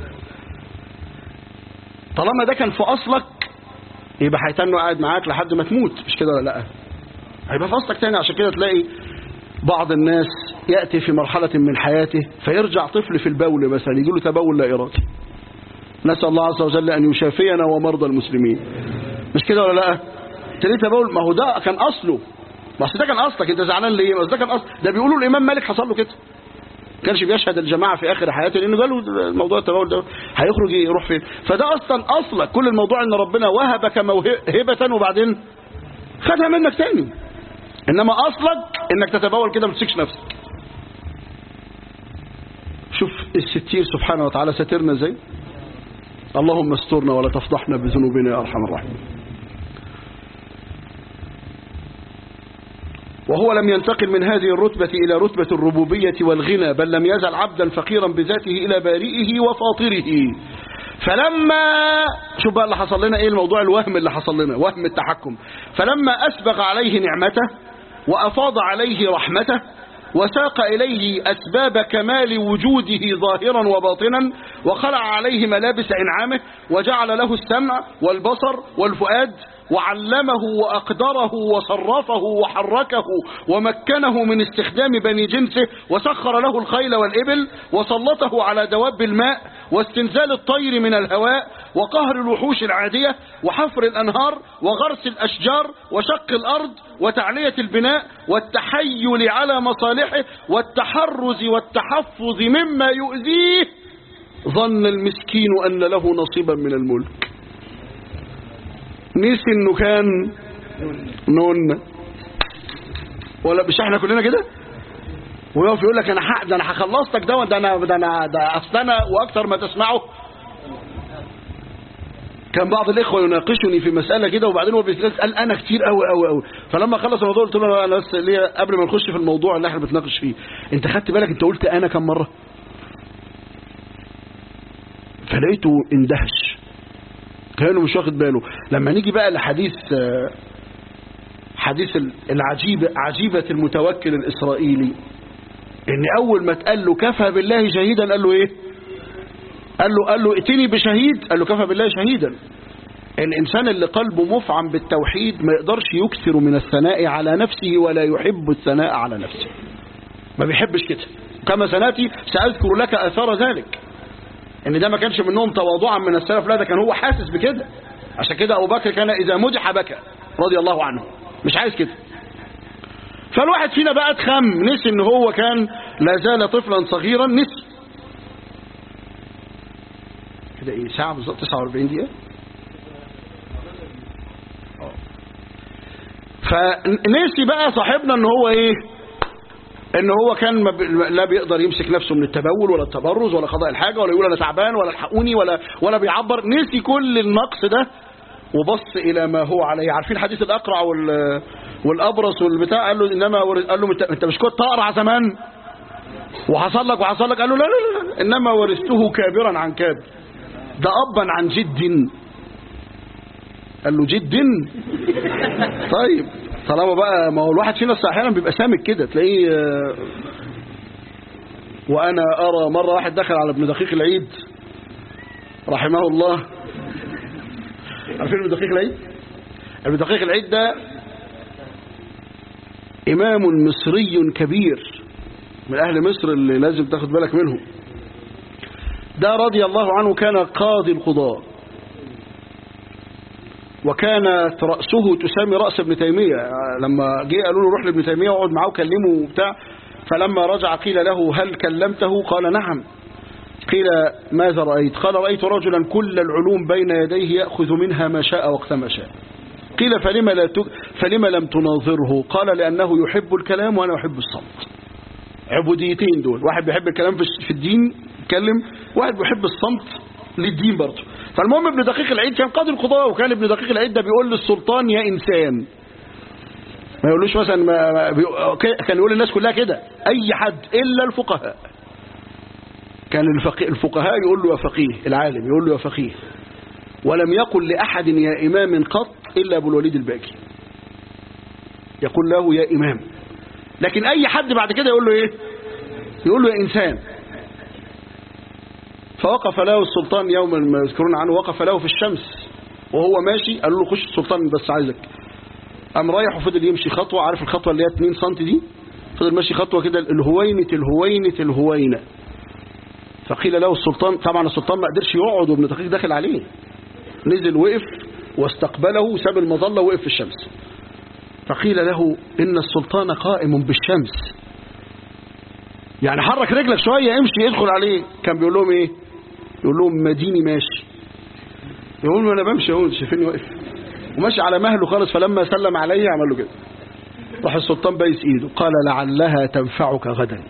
طالما ده كان في اصلك يبقى هيتنوا قاعد معاك لحد ما تموت مش كده ولا لا هيبقى في اصلك تاني عشان كده تلاقي بعض الناس يأتي في مرحلة من حياته فيرجع طفل في البول مثلا يجي له تبول لا إرادي نسأل الله عز وجل أن يشافينا ومرضى المسلمين مش كده ولا لا تلاقي تبول ما هو ده كان أصله بس ده كان أصلك أنت زعلان ليه بس ده كان أصل ده بيقولوا الإمام مالك حصل له كده كانش بيشهد الجماعة في آخر حياته لأنه قالوا الموضوع التبول ده هيخرج يروح فين فده أصلا أصلك كل الموضوع أن ربنا وهبك موهبة وبعدين خدها منك تاني إنما أصلك إنك تتبول كده ما تمسكش نفسك شوف الستير سبحانه وتعالى سترنا ازاي اللهم استرنا ولا تفضحنا بذنوبنا يا أرحم الراحمين وهو لم ينتقل من هذه الرتبة إلى رتبة الربوبية والغنى بل لم يزل عبدا فقيرا بذاته إلى بارئه وفاطره فلما شوف بقى اللي حصل لنا ايه الموضوع الوهم اللي حصل لنا وهم التحكم فلما أسبغ عليه نعمته وأفاض عليه رحمته وساق إليه أسباب كمال وجوده ظاهرا وباطنا وخلع عليه ملابس إنعامه وجعل له السمع والبصر والفؤاد وعلمه وأقدره وصرفه وحركه ومكنه من استخدام بني جنسه وسخر له الخيل والإبل وسلطه على دواب الماء واستنزال الطير من الهواء وقهر الوحوش العادية وحفر الأنهار وغرس الأشجار وشق الأرض وتعلية البناء والتحيل على مصالحه والتحرز والتحفظ مما يؤذيه ظن المسكين أن له نصيبا من الملك نسي انه كان نون ولا مش احنا كلنا كده ويقف يقول لك انا حق ده انا هخلصتك ده ده انا ده انا ده اصل انا واكثر ما تسمعه كان بعض الاخوه يناقشني في مساله كده وبعدين هو بيسال انا كتير قوي قوي قوي فلما خلص الموضوع قلت له انا بس ليه قبل ما نخش في الموضوع اللي احنا بنتناقش فيه انت خدت بالك انت قلت انا كم مره فلقيته اندهش كانوا مش واخد باله لما نيجي بقى لحديث حديث العجيبة عجيبة المتوكل الإسرائيلي إن أول ما اتقال له كفى بالله شهيدا قال له إيه قال له قال له ائتني بشهيد قال له كفى بالله شهيدا الإنسان اللي قلبه مفعم بالتوحيد ما يقدرش يكثر من الثناء على نفسه ولا يحب الثناء على نفسه ما بيحبش كده كما سناتي سأذكر لك أثار ذلك ان ده ما كانش منهم تواضعا من السلف لا ده كان هو حاسس بكده عشان كده ابو بكر كان اذا مدح بكى رضي الله عنه مش عايز كده فالواحد فينا بقى اتخم نسي ان هو كان لا زال طفلا صغيرا نسي كده ايه ساعه بالظبط 49 دقيقه فنسي بقى صاحبنا ان هو ايه ان هو كان لا بيقدر يمسك نفسه من التبول ولا التبرز ولا قضاء الحاجة ولا يقول انا تعبان ولا الحقوني ولا ولا بيعبر نسي كل النقص ده وبص الى ما هو عليه عارفين حديث الاقرع وال والابرص والبتاع قال له انما قال له انت مش كنت اقرع زمان وحصل لك وحصل لك قال له لا لا لا انما ورثته كابرا عن كابر ده ابا عن جد قال له جد طيب طالما بقى ما هو الواحد فينا احيانا بيبقى سامك كده تلاقيه وانا ارى مره واحد دخل على ابن دقيق العيد رحمه الله عارفين ابن دقيق العيد ابن دقيق العيد ده امام مصري كبير من اهل مصر اللي لازم تاخد بالك منهم ده رضي الله عنه كان قاضي القضاء وكانت رأسه تسامي رأس ابن تيمية لما جه قالوا له روح لابن تيمية واقعد معاه وكلمه وبتاع فلما رجع قيل له هل كلمته قال نعم قيل ماذا رأيت قال رأيت رجلا كل العلوم بين يديه يأخذ منها ما شاء وقت ما شاء قيل فلما, لا تك... فلما لم تناظره قال لأنه يحب الكلام وأنا أحب الصمت عبوديتين دول واحد بيحب الكلام في الدين يتكلم واحد بيحب الصمت للدين برضه فالمهم ابن دقيق العيد كان قاضي القضاء وكان ابن دقيق العيد ده بيقول للسلطان يا إنسان ما يقولوش مثلا ما بي... كان يقول للناس كلها كده أي حد إلا الفقهاء كان الفقه... الفقهاء يقول له يا فقيه العالم يقول له يا فقيه ولم يقل لأحد يا إمام قط إلا أبو الوليد الباكي يقول له يا إمام لكن أي حد بعد كده يقول له إيه يقول له يا إنسان فوقف له السلطان يوما ما يذكرون عنه وقف له في الشمس وهو ماشي قالوا له خش السلطان بس عايزك قام رايح وفضل يمشي خطوة عارف الخطوة اللي هي 2 سم دي فضل ماشي خطوة كده الهوينة الهوينة الهوينة فقيل له السلطان طبعا السلطان ما قدرش يقعد وابن دقيق داخل عليه نزل وقف واستقبله ساب المظلة وقف في الشمس فقيل له إن السلطان قائم بالشمس يعني حرك رجلك شوية امشي ادخل عليه كان بيقول لهم ايه يقول لهم مديني ماشي يقول له انا بمشي اهو شايفيني واقف وماشي على مهله خالص فلما سلم عليه عمل له كده راح السلطان بايس ايده قال لعلها تنفعك غدا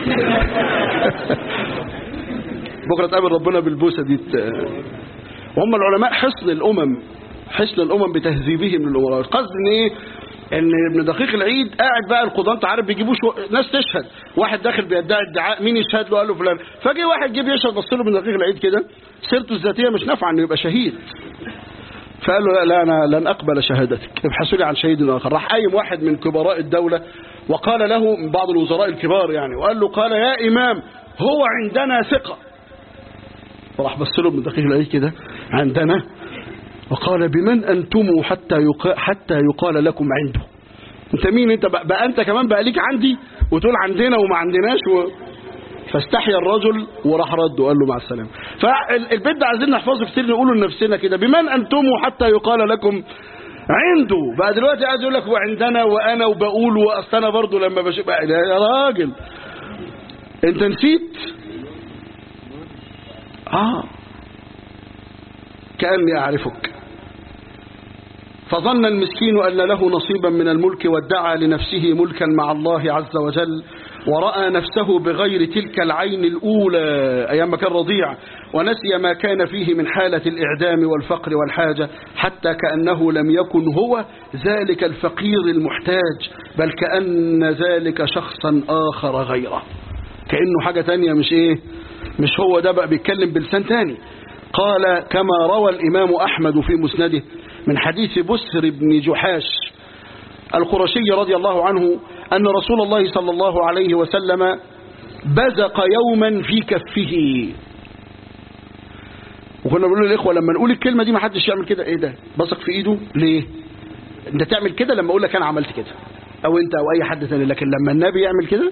بكره تقابل ربنا بالبوسه دي وهم العلماء حصن الامم حصن الامم بتهذيبهم للامراء القصد ان ايه ان ابن دقيق العيد قاعد بقى القضاة انت عارف بيجيبوش ناس تشهد واحد داخل بيدعي ادعاء مين يشهد له قال له فلان فجي واحد جيب يشهد بص له ابن دقيق العيد كده سيرته الذاتيه مش نافعه انه يبقى شهيد فقال له لا, لا انا لن اقبل شهادتك ابحثوا لي عن شهيد اخر راح قايم واحد من كبراء الدوله وقال له من بعض الوزراء الكبار يعني وقال له قال يا امام هو عندنا ثقه فراح بص له ابن دقيق العيد كده عندنا وقال بمن أنتم حتى يقال, حتى يقال لكم عنده انت مين انت بقى, بقى انت كمان بقى ليك عندي وتقول عندنا وما عندناش و... فاستحيا الرجل وراح رده وقال له مع السلامه فالبيت ده عايزين نحفظه كتير نقوله لنفسنا كده بمن انتم حتى يقال لكم عنده بقى دلوقتي عايز يقول لك وعندنا وانا وبقول واصل انا برضه لما بشوف يا راجل انت نسيت اه كاني اعرفك فظن المسكين أن له نصيبا من الملك وادعى لنفسه ملكا مع الله عز وجل ورأى نفسه بغير تلك العين الأولى أيام ما كان رضيع ونسي ما كان فيه من حالة الإعدام والفقر والحاجة حتى كأنه لم يكن هو ذلك الفقير المحتاج بل كأن ذلك شخصا آخر غيره كأنه حاجة تانية مش إيه مش هو ده بقى بيتكلم بلسان تاني قال كما روى الإمام أحمد في مسنده من حديث بسر بن جحاش القرشي رضي الله عنه أن رسول الله صلى الله عليه وسلم بزق يوما في كفه وكنا بنقول للإخوة لما نقول الكلمة دي ما حدش يعمل كده إيه ده بزق في إيده ليه أنت تعمل كده لما أقول لك أنا عملت كده أو أنت أو أي حد ثاني لكن لما النبي يعمل كده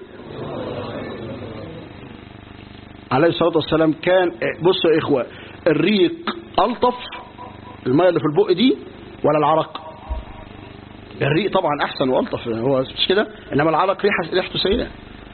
عليه الصلاة والسلام كان بصوا يا إخوة الريق ألطف المية اللي في البق دي ولا العرق الريق طبعا أحسن وألطف هو مش كده إنما العرق ريحة ريحته سيئة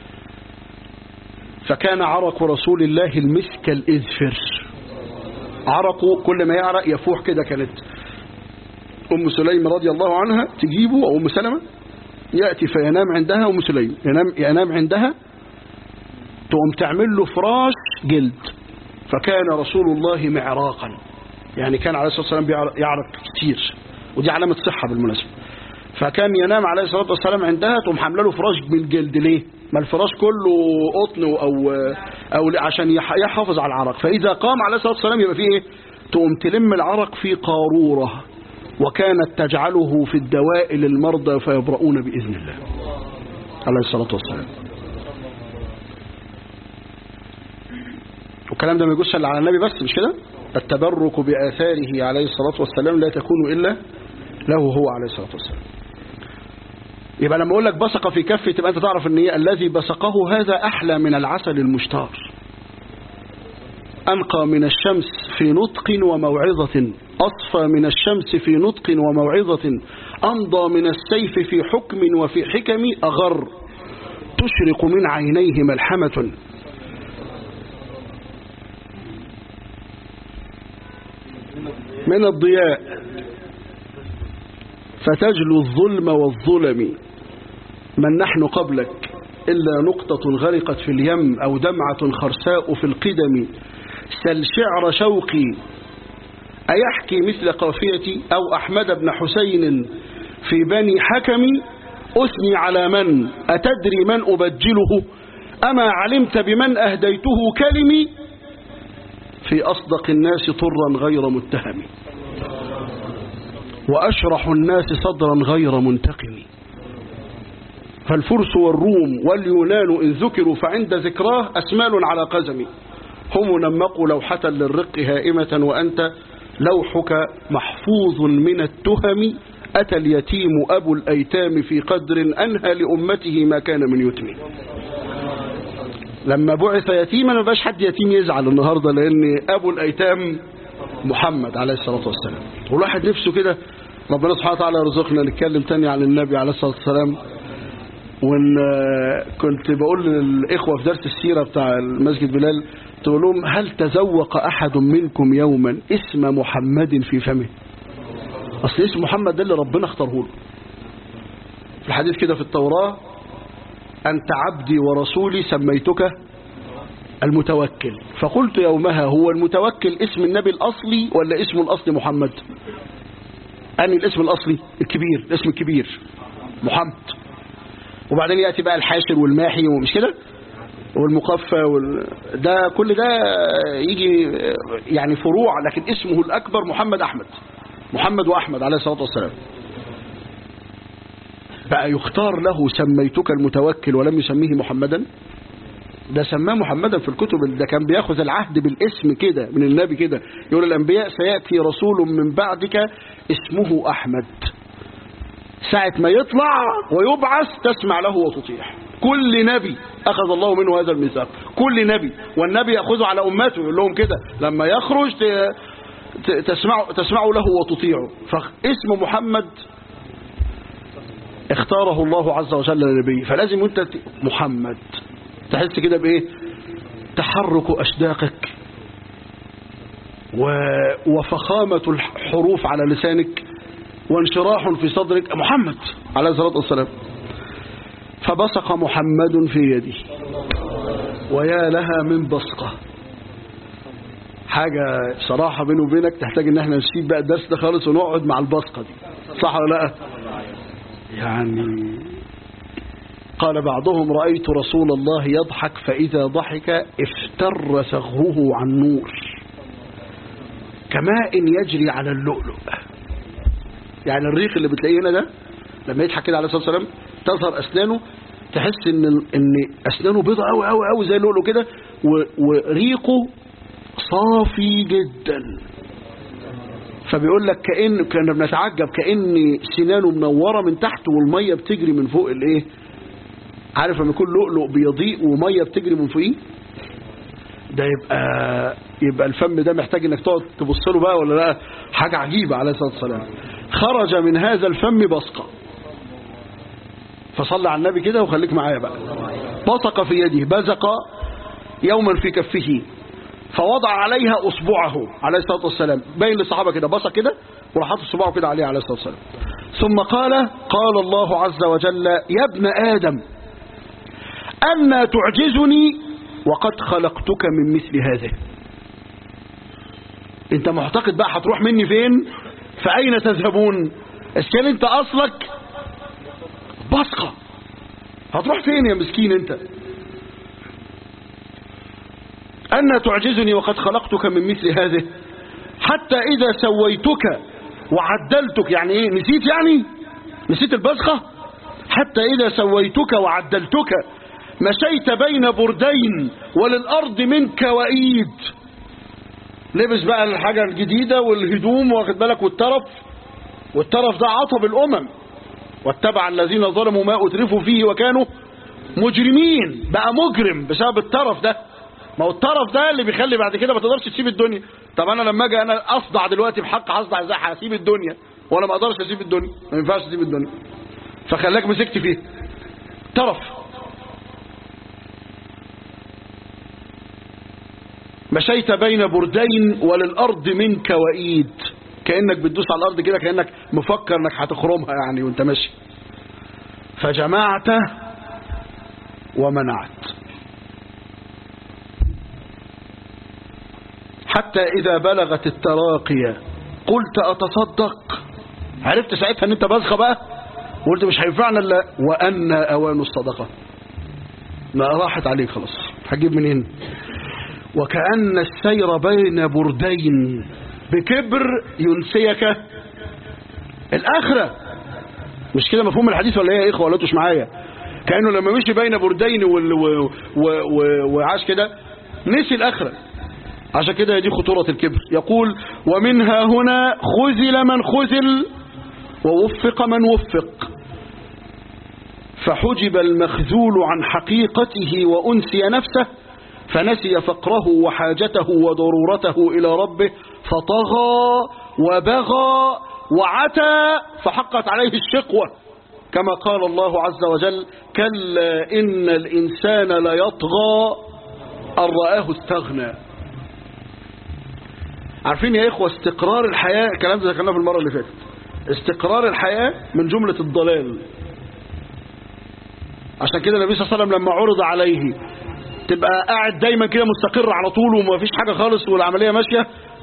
فكان عرق رسول الله المسك الإذفر عرقه كل ما يعرق يفوح كده كانت أم سليم رضي الله عنها تجيبه أو أم سلمة يأتي فينام عندها أم سليم ينام, ينام عندها تقوم تعمل له فراش جلد فكان رسول الله معراقا يعني كان عليه الصلاة والسلام يعرق كتير ودي علامة صحة بالمناسبة فكان ينام عليه الصلاة والسلام عندها تقوم حامله له فراش بالجلد ليه ما الفراش كله قطن أو, أو عشان يحافظ على العرق فإذا قام عليه الصلاة والسلام يبقى فيه إيه تقوم تلم العرق في قارورة وكانت تجعله في الدواء للمرضى فيبرؤون بإذن الله عليه الصلاة والسلام والكلام ده ما يجوزش الا على النبي بس مش كده التبرك بآثاره عليه الصلاة والسلام لا تكون إلا له هو عليه الصلاة والسلام يبقى لما أقول لك بصق في كفي تبقى أنت تعرف أن الذي بصقه هذا أحلى من العسل المشتار أنقى من الشمس في نطق وموعظة أصفى من الشمس في نطق وموعظة أمضى من السيف في حكم وفي حكم أغر تشرق من عينيه ملحمة من الضياء فتجلو الظلم والظلم من نحن قبلك إلا نقطة غرقت في اليم أو دمعة خرساء في القدم سل شعر شوقي أيحكي مثل قافيتي أو أحمد بن حسين في بني حكم أثني على من أتدري من أبجله أما علمت بمن أهديته كلمي في أصدق الناس طرا غير متهم وأشرح الناس صدرا غير منتقم فالفرس والروم واليونان إن ذكروا فعند ذكراه أسمال على قزم هم نمقوا لوحة للرق هائمة وأنت لوحك محفوظ من التهم أتى اليتيم أبو الأيتام في قدر أنهى لأمته ما كان من يتم لما بعث يتيما ما بقاش حد يتيم يزعل النهاردة لأن أبو الأيتام محمد عليه الصلاة والسلام والواحد نفسه كده ربنا سبحانه وتعالى يرزقنا نتكلم تاني عن النبي عليه الصلاة والسلام وان كنت بقول للإخوة في درس السيرة بتاع المسجد بلال تقول لهم هل تذوق أحد منكم يوما اسم محمد في فمه أصل اسم محمد ده اللي ربنا اختاره له في الحديث كده في التوراة أنت عبدي ورسولي سميتك المتوكل فقلت يومها هو المتوكل اسم النبي الأصلي ولا اسم الأصلي محمد أني الاسم الأصلي الكبير الاسم الكبير محمد وبعدين يأتي بقى الحاشر والماحي ومش كده والمقفى وال... ده كل ده يجي يعني فروع لكن اسمه الأكبر محمد أحمد محمد وأحمد عليه الصلاة والسلام بقى يختار له سميتك المتوكل ولم يسميه محمدا ده سماه محمدا في الكتب ده كان بياخذ العهد بالاسم كده من النبي كده يقول الأنبياء سيأتي رسول من بعدك اسمه أحمد ساعة ما يطلع ويبعث تسمع له وتطيع كل نبي أخذ الله منه هذا الميثاق كل نبي والنبي يأخذه على أمته يقول لهم كده لما يخرج تسمعوا تسمعوا له وتطيعوا فاسم محمد اختاره الله عز وجل لنبيه فلازم انت محمد تحس كده بايه تحرك اشداقك وفخامة الحروف على لسانك وانشراح في صدرك محمد عليه الصلاة والسلام فبصق محمد في يده ويا لها من بصقة حاجة صراحة بيني وبينك تحتاج ان احنا نسيب بقى الدرس ده خالص ونقعد مع البصقة دي صح ولا لا يعني قال بعضهم رأيت رسول الله يضحك فإذا ضحك افتر ثغره عن نور كماء يجري على اللؤلؤ يعني الريق اللي بتلاقيه هنا ده لما يضحك كده عليه الصلاة والسلام تظهر أسنانه تحس ان ان اسنانه بيضة قوي قوي قوي زي اللؤلؤ كده وريقه صافي جدا فبيقول لك كأن كنا بنتعجب كأن سنانه منورة من تحت والمية بتجري من فوق الايه عارف لما يكون لؤلؤ بيضيء ومية بتجري من فوقيه ده يبقى يبقى الفم ده محتاج انك تقعد تبص له بقى ولا لا حاجة عجيبة عليه الصلاة والسلام خرج من هذا الفم بصقة فصلى على النبي كده وخليك معايا بقى بصق في يده بزق يوما في كفه فوضع عليها أصبعه عليه الصلاة والسلام بين للصحابة كده بصق كده وراح حاطط صباعه كده عليه عليه الصلاة والسلام ثم قال قال الله عز وجل يا ابن آدم أما تعجزني وقد خلقتك من مثل هذا انت معتقد بقى هتروح مني فين فأين تذهبون اسكان انت أصلك بصقة هتروح فين يا مسكين انت أن تعجزني وقد خلقتك من مثل هذه حتى إذا سويتك وعدلتك يعني إيه نسيت يعني نسيت البصقة حتى إذا سويتك وعدلتك مشيت بين بردين وللأرض منك وإيد لبس بقى الحاجة الجديدة والهدوم واخد بالك والترف والترف ده عطب الأمم واتبع الذين ظلموا ما أترفوا فيه وكانوا مجرمين بقى مجرم بسبب الترف ده ما هو الطرف ده اللي بيخلي بعد كده ما تقدرش تسيب الدنيا طب انا لما اجي انا اصدع دلوقتي بحق هصدع ازاي هسيب الدنيا وانا ما اقدرش اسيب الدنيا ما ينفعش اسيب الدنيا فخلاك مسكت فيه طرف مشيت بين بردين وللارض منك وايد كأنك بتدوس على الأرض كده كأنك مفكر انك هتخرمها يعني وانت ماشي فجمعت ومنعت حتى إذا بلغت التراقية قلت أتصدق عرفت ساعتها ان انت بزخة بقى وقلت مش هينفعنا الا وأن أوان الصدقة ما راحت عليك خلاص هتجيب منين وكأن السير بين بردين بكبر ينسيك الآخرة مش كده مفهوم الحديث ولا ايه يا اخوه ولا انتوا مش معايا كانه لما مشي بين بردين وال- و- و- و- وعاش كده نسي الاخره عشان كده دي خطوره الكبر يقول ومنها هنا خذل من خذل ووفق من وفق فحجب المخذول عن حقيقته وأنسي نفسه فنسي فقره وحاجته وضرورته إلى ربه فطغى وبغى وعتى فحقت عليه الشقوة كما قال الله عز وجل كلا إن الإنسان ليطغى أن رآه استغنى عارفين يا إخوة استقرار الحياة الكلام ده ذكرناه في المرة اللي فاتت استقرار الحياة من جملة الضلال عشان كده النبي صلى الله عليه وسلم لما عرض عليه تبقى قاعد دايما كده مستقر على طول وما فيش حاجة خالص والعملية ماشية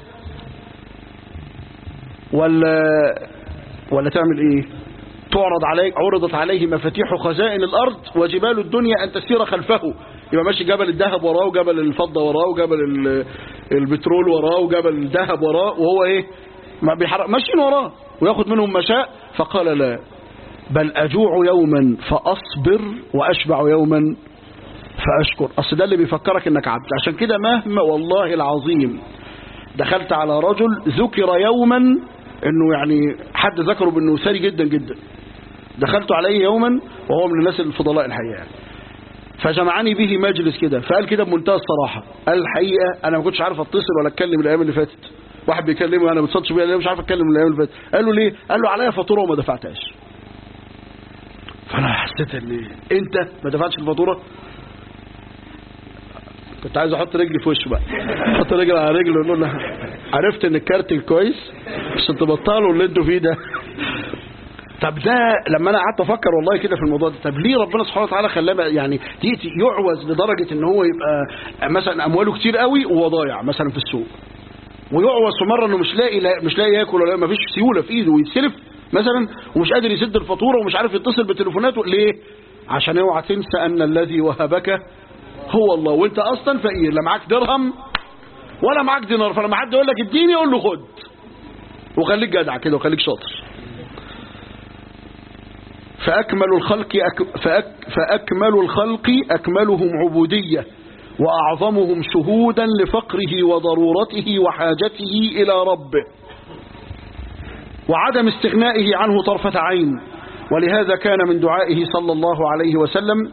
ولا ولا تعمل ايه تعرض عليه عرضت عليه مفاتيح خزائن الارض وجبال الدنيا ان تسير خلفه يبقى ماشي جبل الذهب وراه وجبل الفضة وراه وجبل ال- البترول وراه وجبل الذهب وراه وهو ايه ما بيحرق ماشيين وراه وياخد منهم ما شاء فقال لا بل أجوع يوما فأصبر وأشبع يوما فأشكر أصل ده اللي بيفكرك إنك عبد عشان كده مهما والله العظيم دخلت على رجل ذكر يوما إنه يعني حد ذكره بأنه ثري جدا جدا دخلت عليه يوما وهو من الناس الفضلاء الحقيقة فجمعني به مجلس كده فقال كده بمنتهى الصراحة قال الحقيقة أنا ما كنتش عارف أتصل ولا أتكلم الأيام اللي فاتت واحد بيكلمه أنا ما بتصلش بيها ليه مش عارف أتكلم الأيام اللي فاتت قال له ليه قال له عليا فاتورة وما دفعتهاش فانا حسيت ان انت ما دفعتش الفاتوره كنت عايز احط رجلي في وشه بقى احط رجلي على رجله واقول له عرفت ان الكارت كويس عشان تبطلوا اللي انتوا فيه ده طب ده لما انا قعدت افكر والله كده في الموضوع ده طب ليه ربنا سبحانه وتعالى خلاه يعني دي يعوز لدرجه ان هو يبقى مثلا امواله كتير قوي وهو ضايع مثلا في السوق ويعوز في مره انه مش لاقي لا مش لاقي ياكل ولا ما فيش سيوله في ايده ويتسلف مثلا ومش قادر يسد الفاتوره ومش عارف يتصل بتليفوناته ليه عشان اوعى تنسى ان الذي وهبك هو الله وانت اصلا فقير لا معاك درهم ولا معاك دينار فلما حد يقول لك اديني قول له خد وخليك جدع كده وخليك شاطر فأكمل الخلق أك فأك فأكمل الخلق أكملهم عبودية وأعظمهم شهودا لفقره وضرورته وحاجته إلى ربه وعدم استغنائه عنه طرفة عين ولهذا كان من دعائه صلى الله عليه وسلم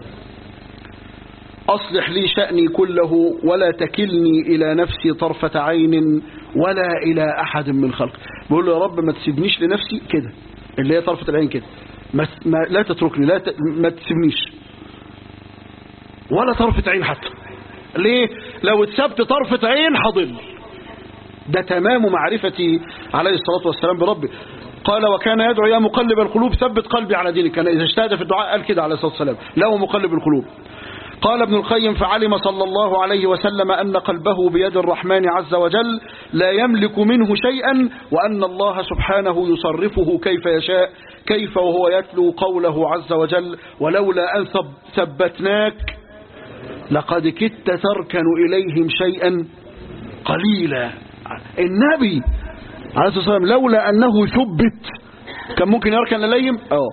أصلح لي شأني كله ولا تكلني إلى نفسي طرفة عين ولا إلى أحد من خلق بقول له يا رب ما تسيبنيش لنفسي كده اللي هي طرفة العين كده ما ما لا تتركني لا ت... ما تسيبنيش ولا طرفة عين حتى ليه لو اتسبت طرفة عين هضل ده تمام معرفتي عليه الصلاة والسلام بربي قال وكان يدعو يا مقلب القلوب ثبت قلبي على دينك كان إذا اجتهد في الدعاء قال كده عليه الصلاة والسلام لا هو مقلب القلوب قال ابن القيم فعلم صلى الله عليه وسلم أن قلبه بيد الرحمن عز وجل لا يملك منه شيئا وأن الله سبحانه يصرفه كيف يشاء كيف وهو يتلو قوله عز وجل ولولا أن ثبتناك لقد كدت تركن إليهم شيئا قليلا النبي عليه الصلاة والسلام لولا أنه ثبت كان ممكن يركن إليهم اه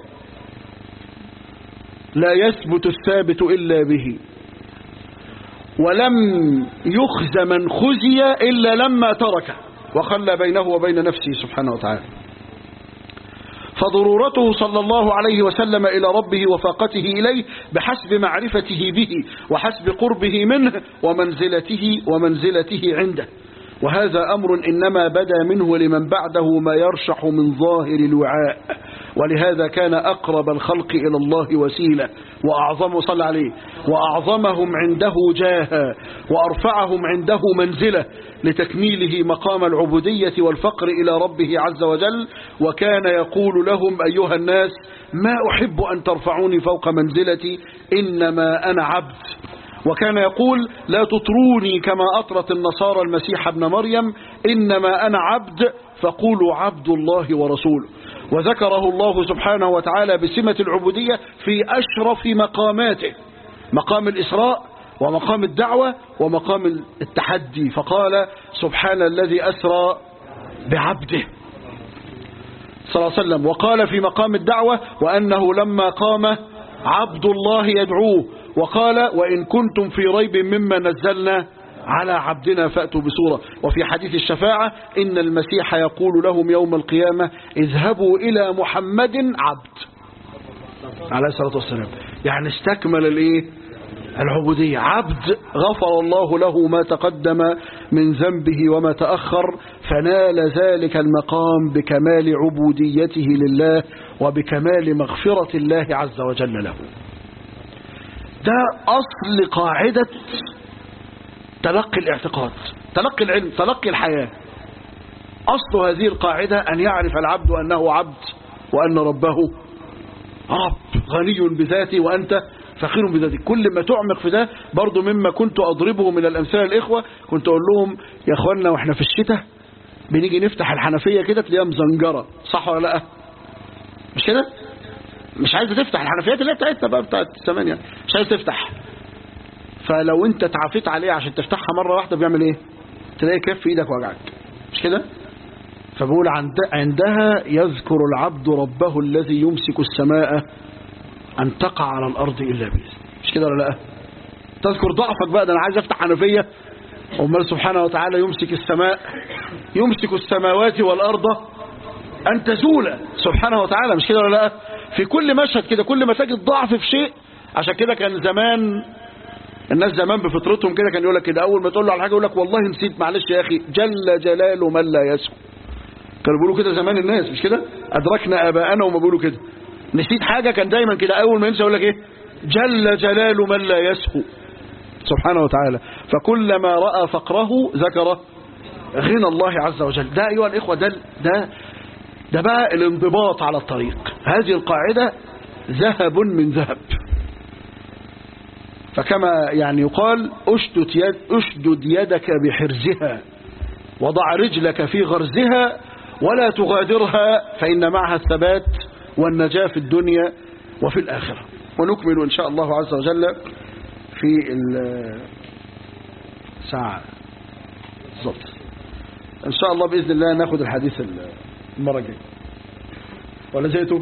لا يثبت الثابت إلا به ولم يخز من خزي إلا لما تركه وخلى بينه وبين نفسه سبحانه وتعالى فضرورته صلى الله عليه وسلم إلى ربه وفاقته إليه بحسب معرفته به وحسب قربه منه ومنزلته ومنزلته عنده وهذا أمر إنما بدا منه لمن بعده ما يرشح من ظاهر الوعاء ولهذا كان أقرب الخلق إلى الله وسيلة وأعظم صلى عليه وأعظمهم عنده جاها وأرفعهم عنده منزلة لتكميله مقام العبودية والفقر إلى ربه عز وجل وكان يقول لهم أيها الناس ما أحب أن ترفعوني فوق منزلتي إنما أنا عبد وكان يقول لا تطروني كما أطرت النصارى المسيح ابن مريم إنما أنا عبد فقولوا عبد الله ورسوله وذكره الله سبحانه وتعالى بسمة العبودية في أشرف مقاماته مقام الإسراء ومقام الدعوة ومقام التحدي فقال سبحان الذي أسرى بعبده صلى الله عليه وسلم وقال في مقام الدعوة وأنه لما قام عبد الله يدعوه وقال وإن كنتم في ريب مما نزلنا على عبدنا فأتوا بصورة وفي حديث الشفاعة إن المسيح يقول لهم يوم القيامة اذهبوا إلى محمد عبد عليه الصلاة والسلام يعني استكمل الايه العبودية عبد غفر الله له ما تقدم من ذنبه وما تأخر فنال ذلك المقام بكمال عبوديته لله وبكمال مغفرة الله عز وجل له ده أصل قاعدة تلقي الاعتقاد تلقي العلم تلقي الحياة أصل هذه القاعدة أن يعرف العبد أنه عبد وأن ربه رب غني بذاته وأنت فخير بذاتك كل ما تعمق في ده برضو مما كنت أضربه من الأمثال الإخوة كنت أقول لهم يا أخوانا وإحنا في الشتاء بنيجي نفتح الحنفية كده تلاقيها مزنجرة صح ولا لا مش كده مش عايزة تفتح الحنفيات اللي هي بتاعتنا بقى بتاعت الثمانية مش عايز تفتح فلو انت تعافيت عليه عشان تفتحها مرة واحدة بيعمل ايه تلاقي كف ايدك وجعك مش كده فبقول عند عندها يذكر العبد ربه الذي يمسك السماء أن تقع على الأرض إلا بإذن مش كده ولا لا تذكر ضعفك بقى ده أنا عايز أفتح حنفية أمال سبحانه وتعالى يمسك السماء يمسك السماوات والأرض أن تزول سبحانه وتعالى مش كده ولا لا في كل مشهد كده كل ما تجد ضعف في شيء عشان كده كان زمان الناس زمان بفطرتهم كده كان يقول لك كده أول ما تقول له على حاجة يقول لك والله نسيت معلش يا أخي جل جلاله من لا يسهو كانوا بيقولوا كده زمان الناس مش كده أدركنا آباءنا وما بيقولوا كده نسيت حاجة كان دايما كده أول ما ينسى يقول لك إيه جل جلال من لا يسهو سبحانه وتعالى فكلما رأى فقره ذكر غنى الله عز وجل ده أيها الإخوة ده, ده, ده بقى الانضباط على الطريق هذه القاعدة ذهب من ذهب فكما يعني يقال أشدد, يد أشدد يدك بحرزها وضع رجلك في غرزها ولا تغادرها فإن معها الثبات والنجاة في الدنيا وفي الآخرة ونكمل إن شاء الله عز وجل في الساعة بالضبط إن شاء الله بإذن الله ناخد الحديث المرة الجاية ولا زيتوا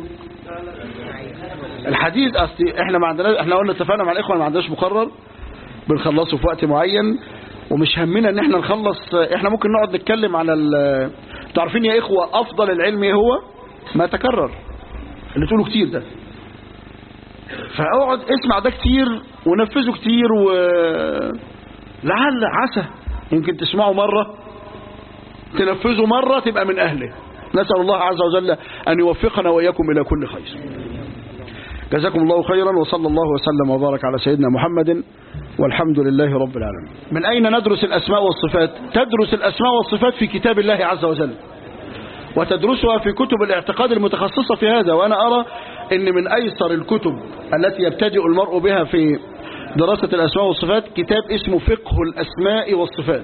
الحديث أصلي إحنا ما عندناش إحنا قلنا اتفقنا مع الإخوة ما عندناش مقرر بنخلصه في وقت معين ومش همنا ان احنا نخلص احنا ممكن نقعد نتكلم على ال تعرفين يا اخوة افضل العلم ايه هو ما تكرر اللي تقوله كتير ده فاقعد اسمع ده كتير ونفذه كتير و لعل عسى يمكن تسمعه مرة تنفذه مرة تبقى من اهله نسأل الله عز وجل ان يوفقنا واياكم الى كل خير جزاكم الله خيرا وصلى الله وسلم وبارك على سيدنا محمد والحمد لله رب العالمين من أين ندرس الأسماء والصفات تدرس الأسماء والصفات في كتاب الله عز وجل وتدرسها في كتب الاعتقاد المتخصصة في هذا وأنا أرى أن من أيسر الكتب التي يبتدئ المرء بها في دراسة الأسماء والصفات كتاب اسمه فقه الأسماء والصفات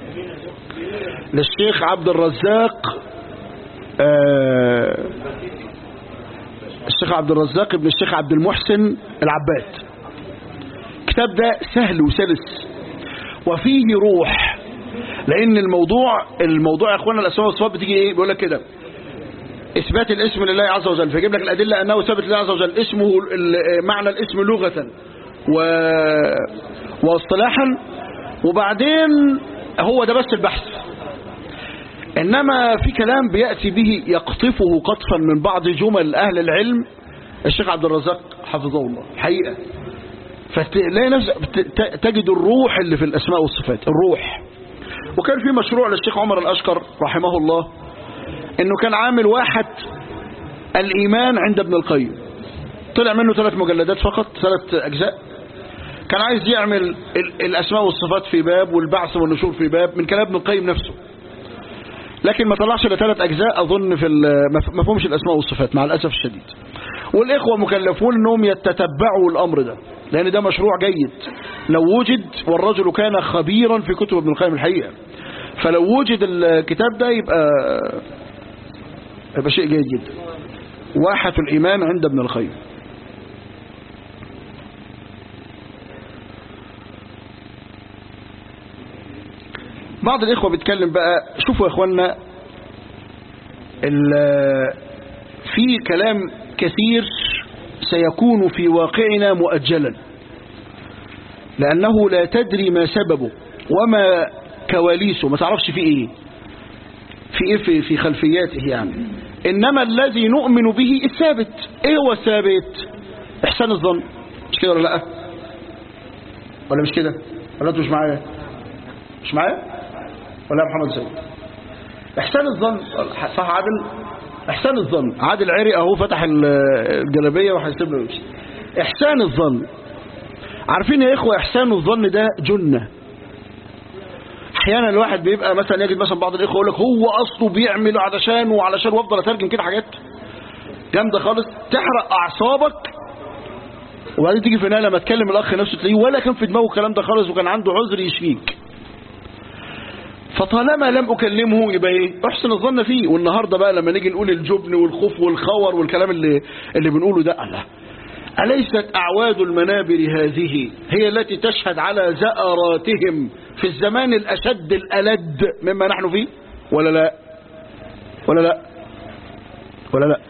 للشيخ عبد الرزاق آه الشيخ عبد الرزاق ابن الشيخ عبد المحسن العباد الكتاب ده سهل وسلس وفيه روح لان الموضوع الموضوع يا اخوانا الاسماء والصفات بتيجي ايه بيقول لك كده اثبات الاسم لله عز وجل فيجيب لك الادله انه ثابت لله عز وجل اسمه معنى الاسم لغه و واصطلاحا وبعدين هو ده بس البحث إنما في كلام بيأتي به يقطفه قطفا من بعض جمل أهل العلم الشيخ عبد الرزاق حفظه الله الحقيقة فتلاقي نفسك تجد الروح اللي في الأسماء والصفات الروح وكان في مشروع للشيخ عمر الأشقر رحمه الله إنه كان عامل واحد الإيمان عند ابن القيم طلع منه ثلاث مجلدات فقط ثلاث أجزاء كان عايز يعمل ال- الأسماء والصفات في باب والبعث والنشور في باب من كلام ابن القيم نفسه لكن ما طلعش الا ثلاث أجزاء أظن في ال- ما- ما فهمش الأسماء والصفات مع الأسف الشديد والإخوة مكلفون أنهم يتتبعوا الأمر ده لأن ده مشروع جيد لو وجد والرجل كان خبيرا في كتب ابن القيم الحقيقة فلو وجد الكتاب ده يبقى يبقى شيء جيد جدا واحة الإيمان عند ابن القيم بعض الإخوة بيتكلم بقى شوفوا يا إخوانا ال- في كلام كثير سيكون في واقعنا مؤجلا لأنه لا تدري ما سببه وما كواليسه ما تعرفش فيه إيه في إيه في, في خلفياته يعني إنما الذي نؤمن به الثابت إيه هو الثابت إحسان الظن مش كده ولا لا ولا مش كده ولا أنتوا مش معايا مش معايا ولا يا محمد سيد إحسان الظن صح عادل إحسان الظن عادل عري أهو فتح ال- الجلابية وهيسيب له يمشي إحسان الظن عارفين يا إخوة إحسان الظن ده جنة احيانا الواحد بيبقى مثلا يجد مثلا بعض الاخوه يقول لك هو اصله بيعمل علشان وعلشان وافضل اترجم كده حاجات جامده خالص تحرق اعصابك وبعدين تيجي في النهايه لما تكلم الاخ نفسه تلاقيه ولا كان في دماغه الكلام ده خالص وكان عنده عذر يشفيك فطالما لم اكلمه يبقى ايه احسن الظن فيه والنهارده بقى لما نيجي نقول الجبن والخوف والخور والكلام اللي اللي بنقوله ده الله أليست أعواد المنابر هذه هي التي تشهد على زأراتهم في الزمان الأشد الألد مما نحن فيه ولا لا ولا لا ولا لا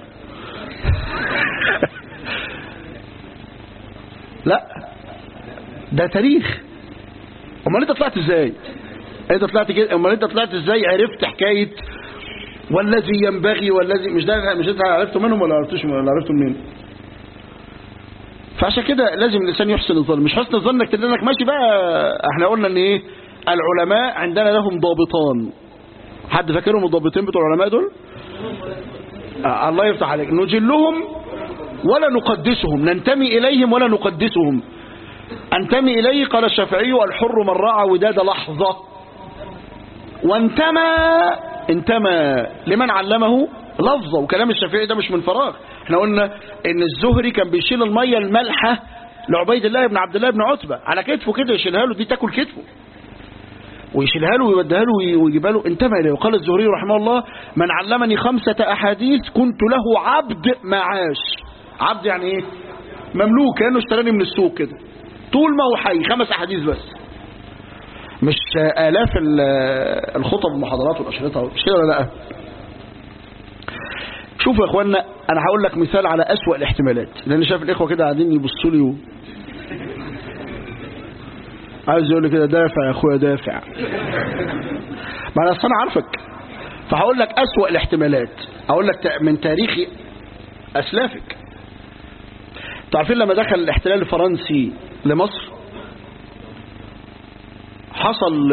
لا ده تاريخ امال انت طلعت ازاي انت طلعت كده امال انت طلعت ازاي عرفت حكايه والذي ينبغي والذي مش ده مش انت عرفته منهم ولا عرفتوش ولا عرفته منين فعشان كده لازم الانسان يحسن الظن مش حسن الظن انك تقول انك ماشي بقى احنا قلنا ان ايه العلماء عندنا لهم ضابطان حد فاكرهم الضابطين بتوع العلماء دول آه الله يفتح عليك نجلهم ولا نقدسهم ننتمي اليهم ولا نقدسهم انتمي اليه قال الشافعي الحر من راعى وداد لحظه وانتمى انتمى لمن علمه لفظه وكلام الشافعي ده مش من فراغ احنا قلنا ان الزهري كان بيشيل الميه المالحه لعبيد الله بن عبد الله بن عتبه على كتفه كده يشيلها له دي تاكل كتفه ويشيلها له ويوديها له ويجيبها له انتمى اليه وقال الزهري رحمه الله من علمني خمسه احاديث كنت له عبد معاش عبد يعني ايه مملوك كانه اشتراني من السوق كده طول ما هو حي خمس احاديث بس مش آلاف الخطب والمحاضرات والأشرطة مش كده ولا لا شوفوا يا اخوانا انا هقول لك مثال على أسوأ الاحتمالات لان شايف الاخوه كده قاعدين يبصوا لي و... عايز يقول لي كده دافع يا اخويا دافع ما انا اصل انا عارفك فهقول لك أسوأ الاحتمالات اقول لك من تاريخ اسلافك تعرفين لما دخل الاحتلال الفرنسي لمصر حصل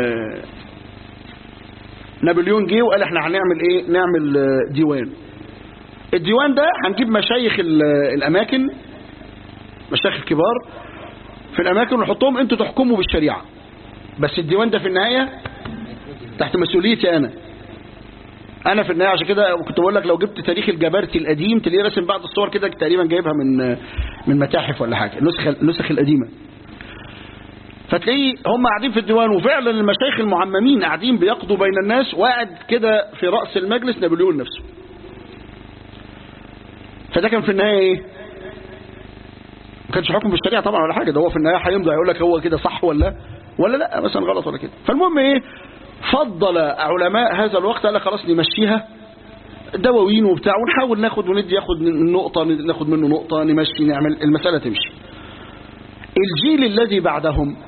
نابليون جه وقال احنا هنعمل ايه نعمل ديوان الديوان ده هنجيب مشايخ الاماكن مشايخ الكبار في الاماكن ونحطهم انتوا تحكموا بالشريعه بس الديوان ده في النهايه تحت مسؤوليتي انا انا في النهايه عشان كده كنت بقول لك لو جبت تاريخ الجبرتي القديم تلاقيه راسم بعض الصور كده تقريبا جايبها من من متاحف ولا حاجه النسخ النسخ القديمه فتلاقيه هم قاعدين في الديوان وفعلا المشايخ المعممين قاعدين بيقضوا بين الناس وقاعد كده في رأس المجلس نابليون نفسه فده كان في النهاية ايه ما كانش حكم بالشريعة طبعا ولا حاجة ده هو في النهاية هيمضي هيقول لك هو كده صح ولا ولا لا مثلا غلط ولا كده فالمهم ايه فضل علماء هذا الوقت قال لك خلاص نمشيها دواوين وبتاع ونحاول ناخد وندي ياخد نقطة ناخد منه نقطة نمشي نعمل المسألة تمشي الجيل الذي بعدهم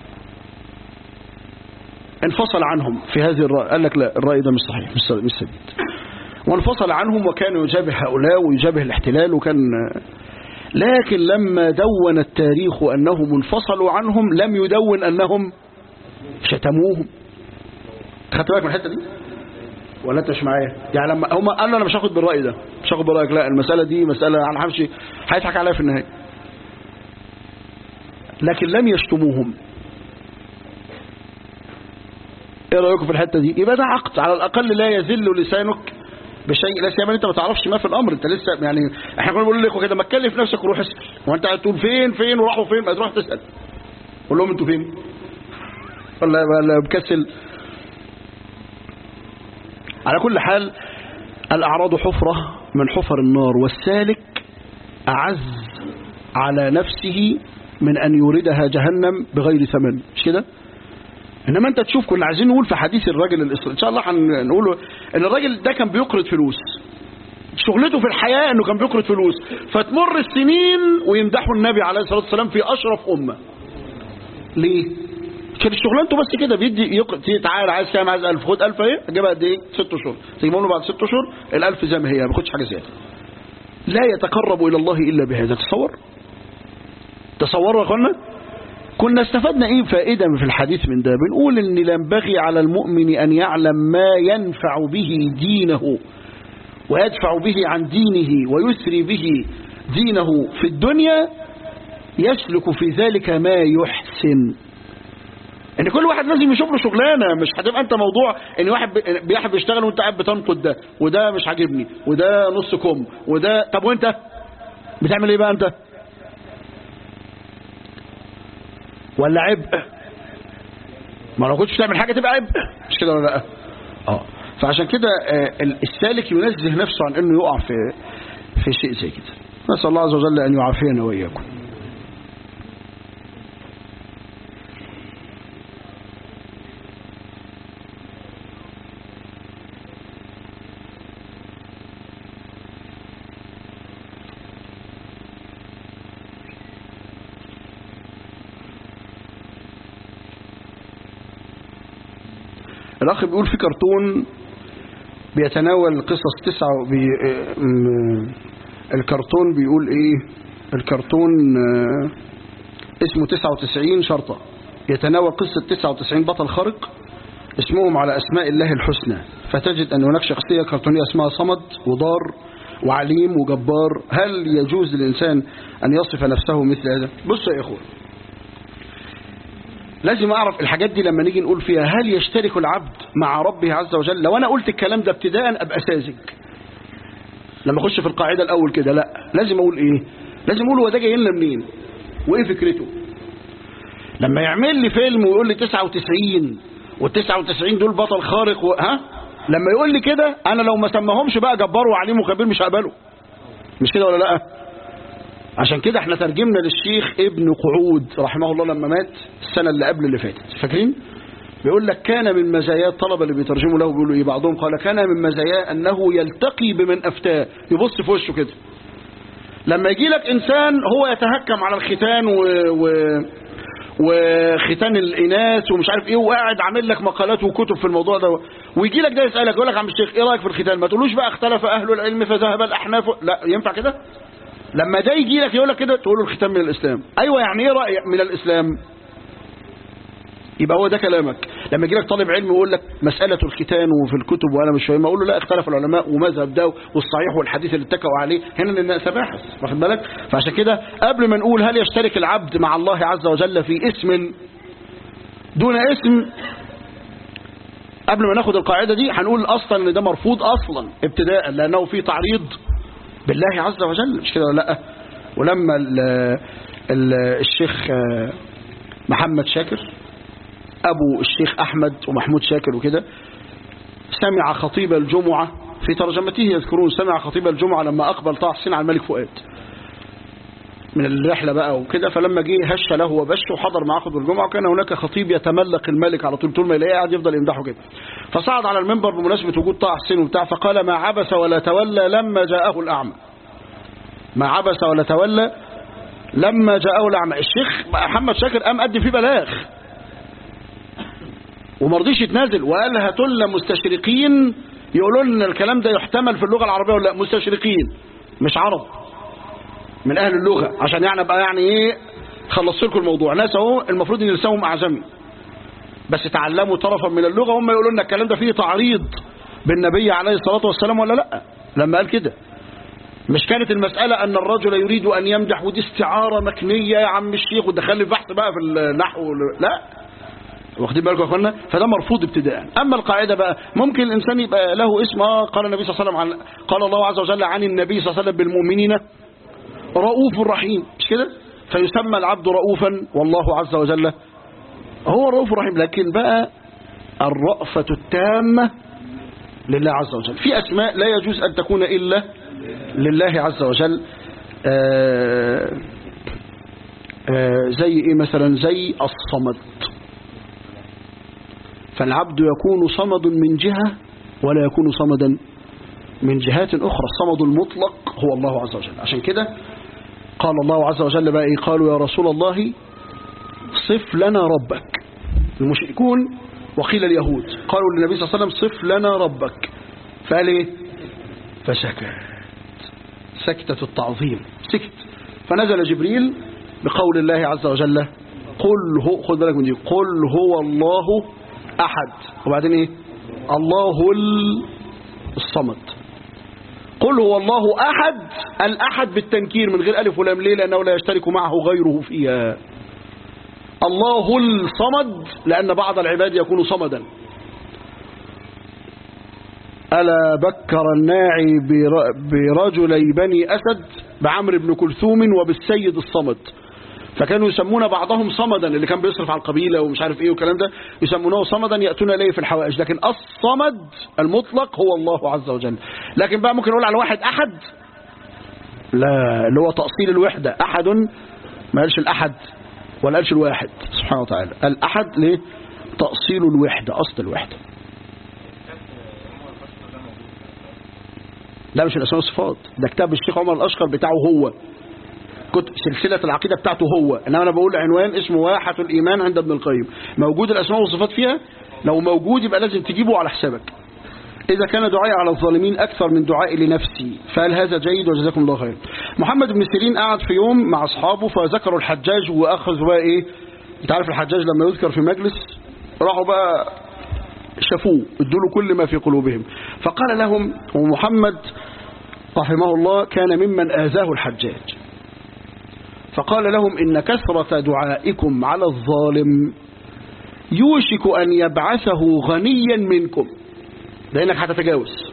انفصل عنهم في هذه الرأي قال لك لا الرأي ده مش صحيح مش سديد وانفصل عنهم وكان يجابه هؤلاء ويجابه الاحتلال وكان لكن لما دون التاريخ أنهم انفصلوا عنهم لم يدون أنهم شتموهم خدت بالك من الحتة دي ولا انت مش معايا يعني لما هم قالوا انا مش هاخد بالرأي ده مش هاخد برأيك لا المسألة دي مسألة انا همشي هيضحك عليا في النهاية لكن لم يشتموهم ايه رايكم في الحته دي يبقى ده عقد على الاقل لا يذل لسانك بشيء لا سيما انت ما تعرفش ما في الامر انت لسه يعني احنا كنا بنقول لكم كده ما تكلف نفسك وروح اسال وانت قاعد تقول فين فين وراحوا فين ما تروح تسال قول لهم انتوا فين ولا ولا بكسل على كل حال الاعراض حفره من حفر النار والسالك اعز على نفسه من ان يوردها جهنم بغير ثمن مش كده انما انت تشوف كنا عايزين نقول في حديث الراجل الاسرائيلي ان شاء الله هنقوله ان الراجل ده كان بيقرض فلوس شغلته في الحياة انه كان بيقرض فلوس فتمر السنين ويمدحوا النبي عليه الصلاة والسلام في اشرف امة ليه كانت شغلانته بس كده بيدي يق... تعالى عايز كام عايز 1000 خد 1000 اهي اجيبها قد ايه 6 شهور تجيبهم له بعد 6 شهور ال1000 زي ما هي ما باخدش حاجه زياده لا يتقرب الى الله الا بهذا تصور تصوروا يا اخوانا كنا استفدنا ايه فائدة في الحديث من ده بنقول ان ينبغي على المؤمن ان يعلم ما ينفع به دينه ويدفع به عن دينه ويسري به دينه في الدنيا يسلك في ذلك ما يحسن ان كل واحد لازم يشوف له شغلانه مش هتبقى انت موضوع ان واحد بيحب يشتغل وانت قاعد بتنقد ده وده مش عاجبني وده نص كم وده طب وانت بتعمل ايه بقى انت ولا عبء ما لو كنتش تعمل حاجة تبقى عبء مش كده ولا لا اه فعشان كده السالك ينزه نفسه عن انه يقع في في شيء زي كده نسأل الله عز وجل ان يعافينا واياكم الأخ بيقول في كرتون بيتناول قصص تسعة بي... الكرتون بيقول ايه الكرتون اسمه 99 شرطة يتناول قصة 99 بطل خارق اسمهم على أسماء الله الحسنى فتجد أن هناك شخصية كرتونية اسمها صمد وضار وعليم وجبار هل يجوز للإنسان أن يصف نفسه مثل هذا بصوا يا إخوة لازم أعرف الحاجات دي لما نيجي نقول فيها هل يشترك العبد مع ربه عز وجل لو أنا قلت الكلام ده ابتداء أبقى ساذج لما أخش في القاعدة الأول كده لا لازم أقول إيه لازم أقول هو ده جاي لنا منين وإيه فكرته لما يعمل لي فيلم ويقول لي 99 وال 99 دول بطل خارق و... ها لما يقول لي كده أنا لو ما سماهمش بقى جبار وعليم وكبير مش هقبله مش كده ولا لا عشان كده احنا ترجمنا للشيخ ابن قعود رحمه الله لما مات السنة اللي قبل اللي فاتت فاكرين بيقول لك كان من مزايا الطلبة اللي بيترجموا له بيقولوا ايه بعضهم قال كان من مزاياه انه يلتقي بمن افتاه يبص في وشه كده لما يجي لك انسان هو يتهكم على الختان و... و... وختان الاناث ومش عارف ايه وقاعد عامل لك مقالات وكتب في الموضوع ده ويجي لك ده يسالك يقول لك عم الشيخ ايه رايك في الختان ما تقولوش بقى اختلف اهل العلم فذهب الاحناف لا ينفع كده لما ده يجي لك يقول لك كده تقول له الختان من الاسلام ايوه يعني ايه راي من الاسلام يبقى هو ده كلامك لما يجي لك طالب علم ويقول لك مسألة الختان وفي الكتب وأنا مش فاهم أقول له لا اختلف العلماء ومذهب ده والصحيح والحديث اللي اتكوا عليه هنا الناس باحث واخد بالك فعشان كده قبل ما نقول هل يشترك العبد مع الله عز وجل في اسم دون اسم قبل ما ناخد القاعدة دي هنقول أصلا ان ده مرفوض أصلا ابتداء لأنه في تعريض بالله عز وجل مش كده ولا لا ولما ال ال الشيخ محمد شاكر أبو الشيخ أحمد ومحمود شاكر وكده سمع خطيب الجمعة في ترجمته يذكرون سمع خطيب الجمعة لما أقبل طه حسين على الملك فؤاد من الرحلة بقى وكده فلما جه هش له وبش وحضر معاه خطبة الجمعة وكان هناك خطيب يتملق الملك على طول طول ما يلاقيه قاعد يفضل يمدحه كده فصعد على المنبر بمناسبة وجود طه حسين وبتاع فقال ما عبس ولا تولى لما جاءه الأعمى ما عبس ولا تولى لما جاءه الأعمى الشيخ محمد شاكر قام قد فيه بلاغ وما رضيش يتنازل وقال هاتوا لنا مستشرقين يقولوا لنا الكلام ده يحتمل في اللغة العربية ولا لا مستشرقين مش عرب من أهل اللغة عشان يعني بقى يعني إيه خلصت لكم الموضوع ناس اهو المفروض ان لسانهم أعجمي بس تعلموا طرفا من اللغة هم يقولوا لنا الكلام ده فيه تعريض بالنبي عليه الصلاة والسلام ولا لا لما قال كده مش كانت المسألة أن الرجل يريد أن يمدح ودي استعارة مكنية يا عم الشيخ ودخل بحث بقى في النحو لا واخدين بالكم يا اخوانا فده مرفوض ابتداء اما القاعده بقى ممكن الانسان يبقى له اسم اه قال النبي صلى الله عليه وسلم عن قال الله عز وجل عن النبي صلى الله عليه وسلم بالمؤمنين رؤوف رحيم مش كده فيسمى العبد رؤوفا والله عز وجل هو رؤوف رحيم لكن بقى الرأفة التامة لله عز وجل في أسماء لا يجوز أن تكون إلا لله عز وجل آآ آآ زي إيه مثلا زي الصمد فالعبد يكون صمد من جهة ولا يكون صمدا من جهات أخرى الصمد المطلق هو الله عز وجل عشان كده قال الله عز وجل بقى إيه قالوا يا رسول الله صف لنا ربك المشركون وقيل اليهود قالوا للنبي صلى الله عليه وسلم صف لنا ربك فقال ايه فسكت سكتة التعظيم سكت فنزل جبريل بقول الله عز وجل قل هو خد بالك من دي قل هو الله أحد وبعدين ايه الله الصمد قل هو الله أحد الأحد بالتنكير من غير ألف ولام ليه لأنه لا يشترك معه غيره فيها الله الصمد لأن بعض العباد يكون صمدا ألا بكر الناعي برجلي بني أسد بعمر بن كلثوم وبالسيد الصمد فكانوا يسمون بعضهم صمدا اللي كان بيصرف على القبيلة ومش عارف ايه والكلام ده يسمونه صمدا يأتون اليه في الحوائج لكن الصمد المطلق هو الله عز وجل لكن بقى ممكن نقول على واحد أحد لا اللي هو تأصيل الوحدة أحد ما قالش الأحد ولا قالش الواحد سبحانه وتعالى الأحد ليه تأصيل الوحدة أصل الوحدة لا مش الأسماء والصفات ده كتاب الشيخ عمر الأشقر بتاعه هو كنت سلسلة العقيدة بتاعته هو إنما أنا بقول عنوان اسمه واحة الإيمان عند ابن القيم موجود الأسماء والصفات فيها لو موجود يبقى لازم تجيبه على حسابك إذا كان دعائي على الظالمين أكثر من دعائي لنفسي فهل هذا جيد وجزاكم الله خير محمد بن سيرين قعد في يوم مع أصحابه فذكروا الحجاج وأخذوا بقى إيه أنت عارف الحجاج لما يذكر في مجلس راحوا بقى شافوه ادوا له كل ما في قلوبهم فقال لهم ومحمد رحمه الله كان ممن آذاه الحجاج فقال لهم إن كثرة دعائكم على الظالم يوشك أن يبعثه غنيا منكم لأنك هتتجاوز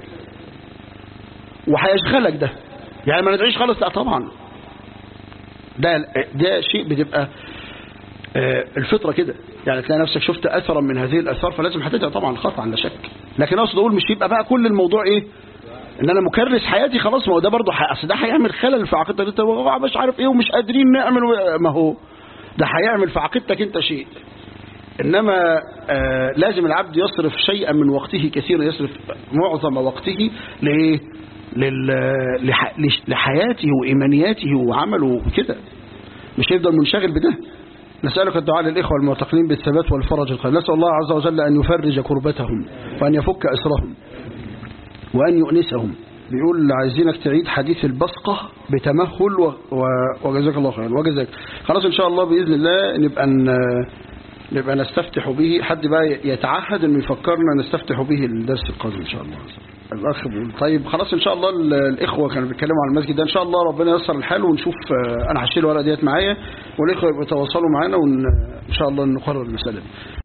وهيشغلك ده يعني ما ندعيش خالص لا طبعا ده ده شيء بتبقى الفطرة كده يعني تلاقي نفسك شفت أثرا من هذه الأثار فلازم هتدعي طبعا قطعا لا شك لكن أقصد أقول مش يبقى بقى كل الموضوع إيه ان انا مكرس حياتي خلاص ما هو ده برضه اصل ده هيعمل خلل في عقيدتك انت مش عارف ايه ومش قادرين نعمل ما هو ده هيعمل في عقيدتك انت شيء انما آه لازم العبد يصرف شيئا من وقته كثيرا يصرف معظم وقته لايه لح... لحياته وايمانياته وعمله كده مش هيفضل منشغل بده نسألك الدعاء للإخوة المعتقلين بالثبات والفرج الخير نسأل الله عز وجل أن يفرج كربتهم وأن يفك أسرهم وأن يؤنسهم بيقول عايزينك تعيد حديث البصقة بتمهل و... و... وجزاك الله خير وجزاك خلاص إن شاء الله بإذن الله نبقى ن... نبقى نستفتح به حد بقى يتعهد انه يفكرنا نستفتح به الدرس القادم ان شاء الله الاخ بيقول طيب خلاص ان شاء الله الاخوه كانوا بيتكلموا عن المسجد ده ان شاء الله ربنا ييسر الحال ونشوف انا هشيل الورقه ديت معايا والاخوه يتواصلوا معانا وان شاء الله نقرر المساله دي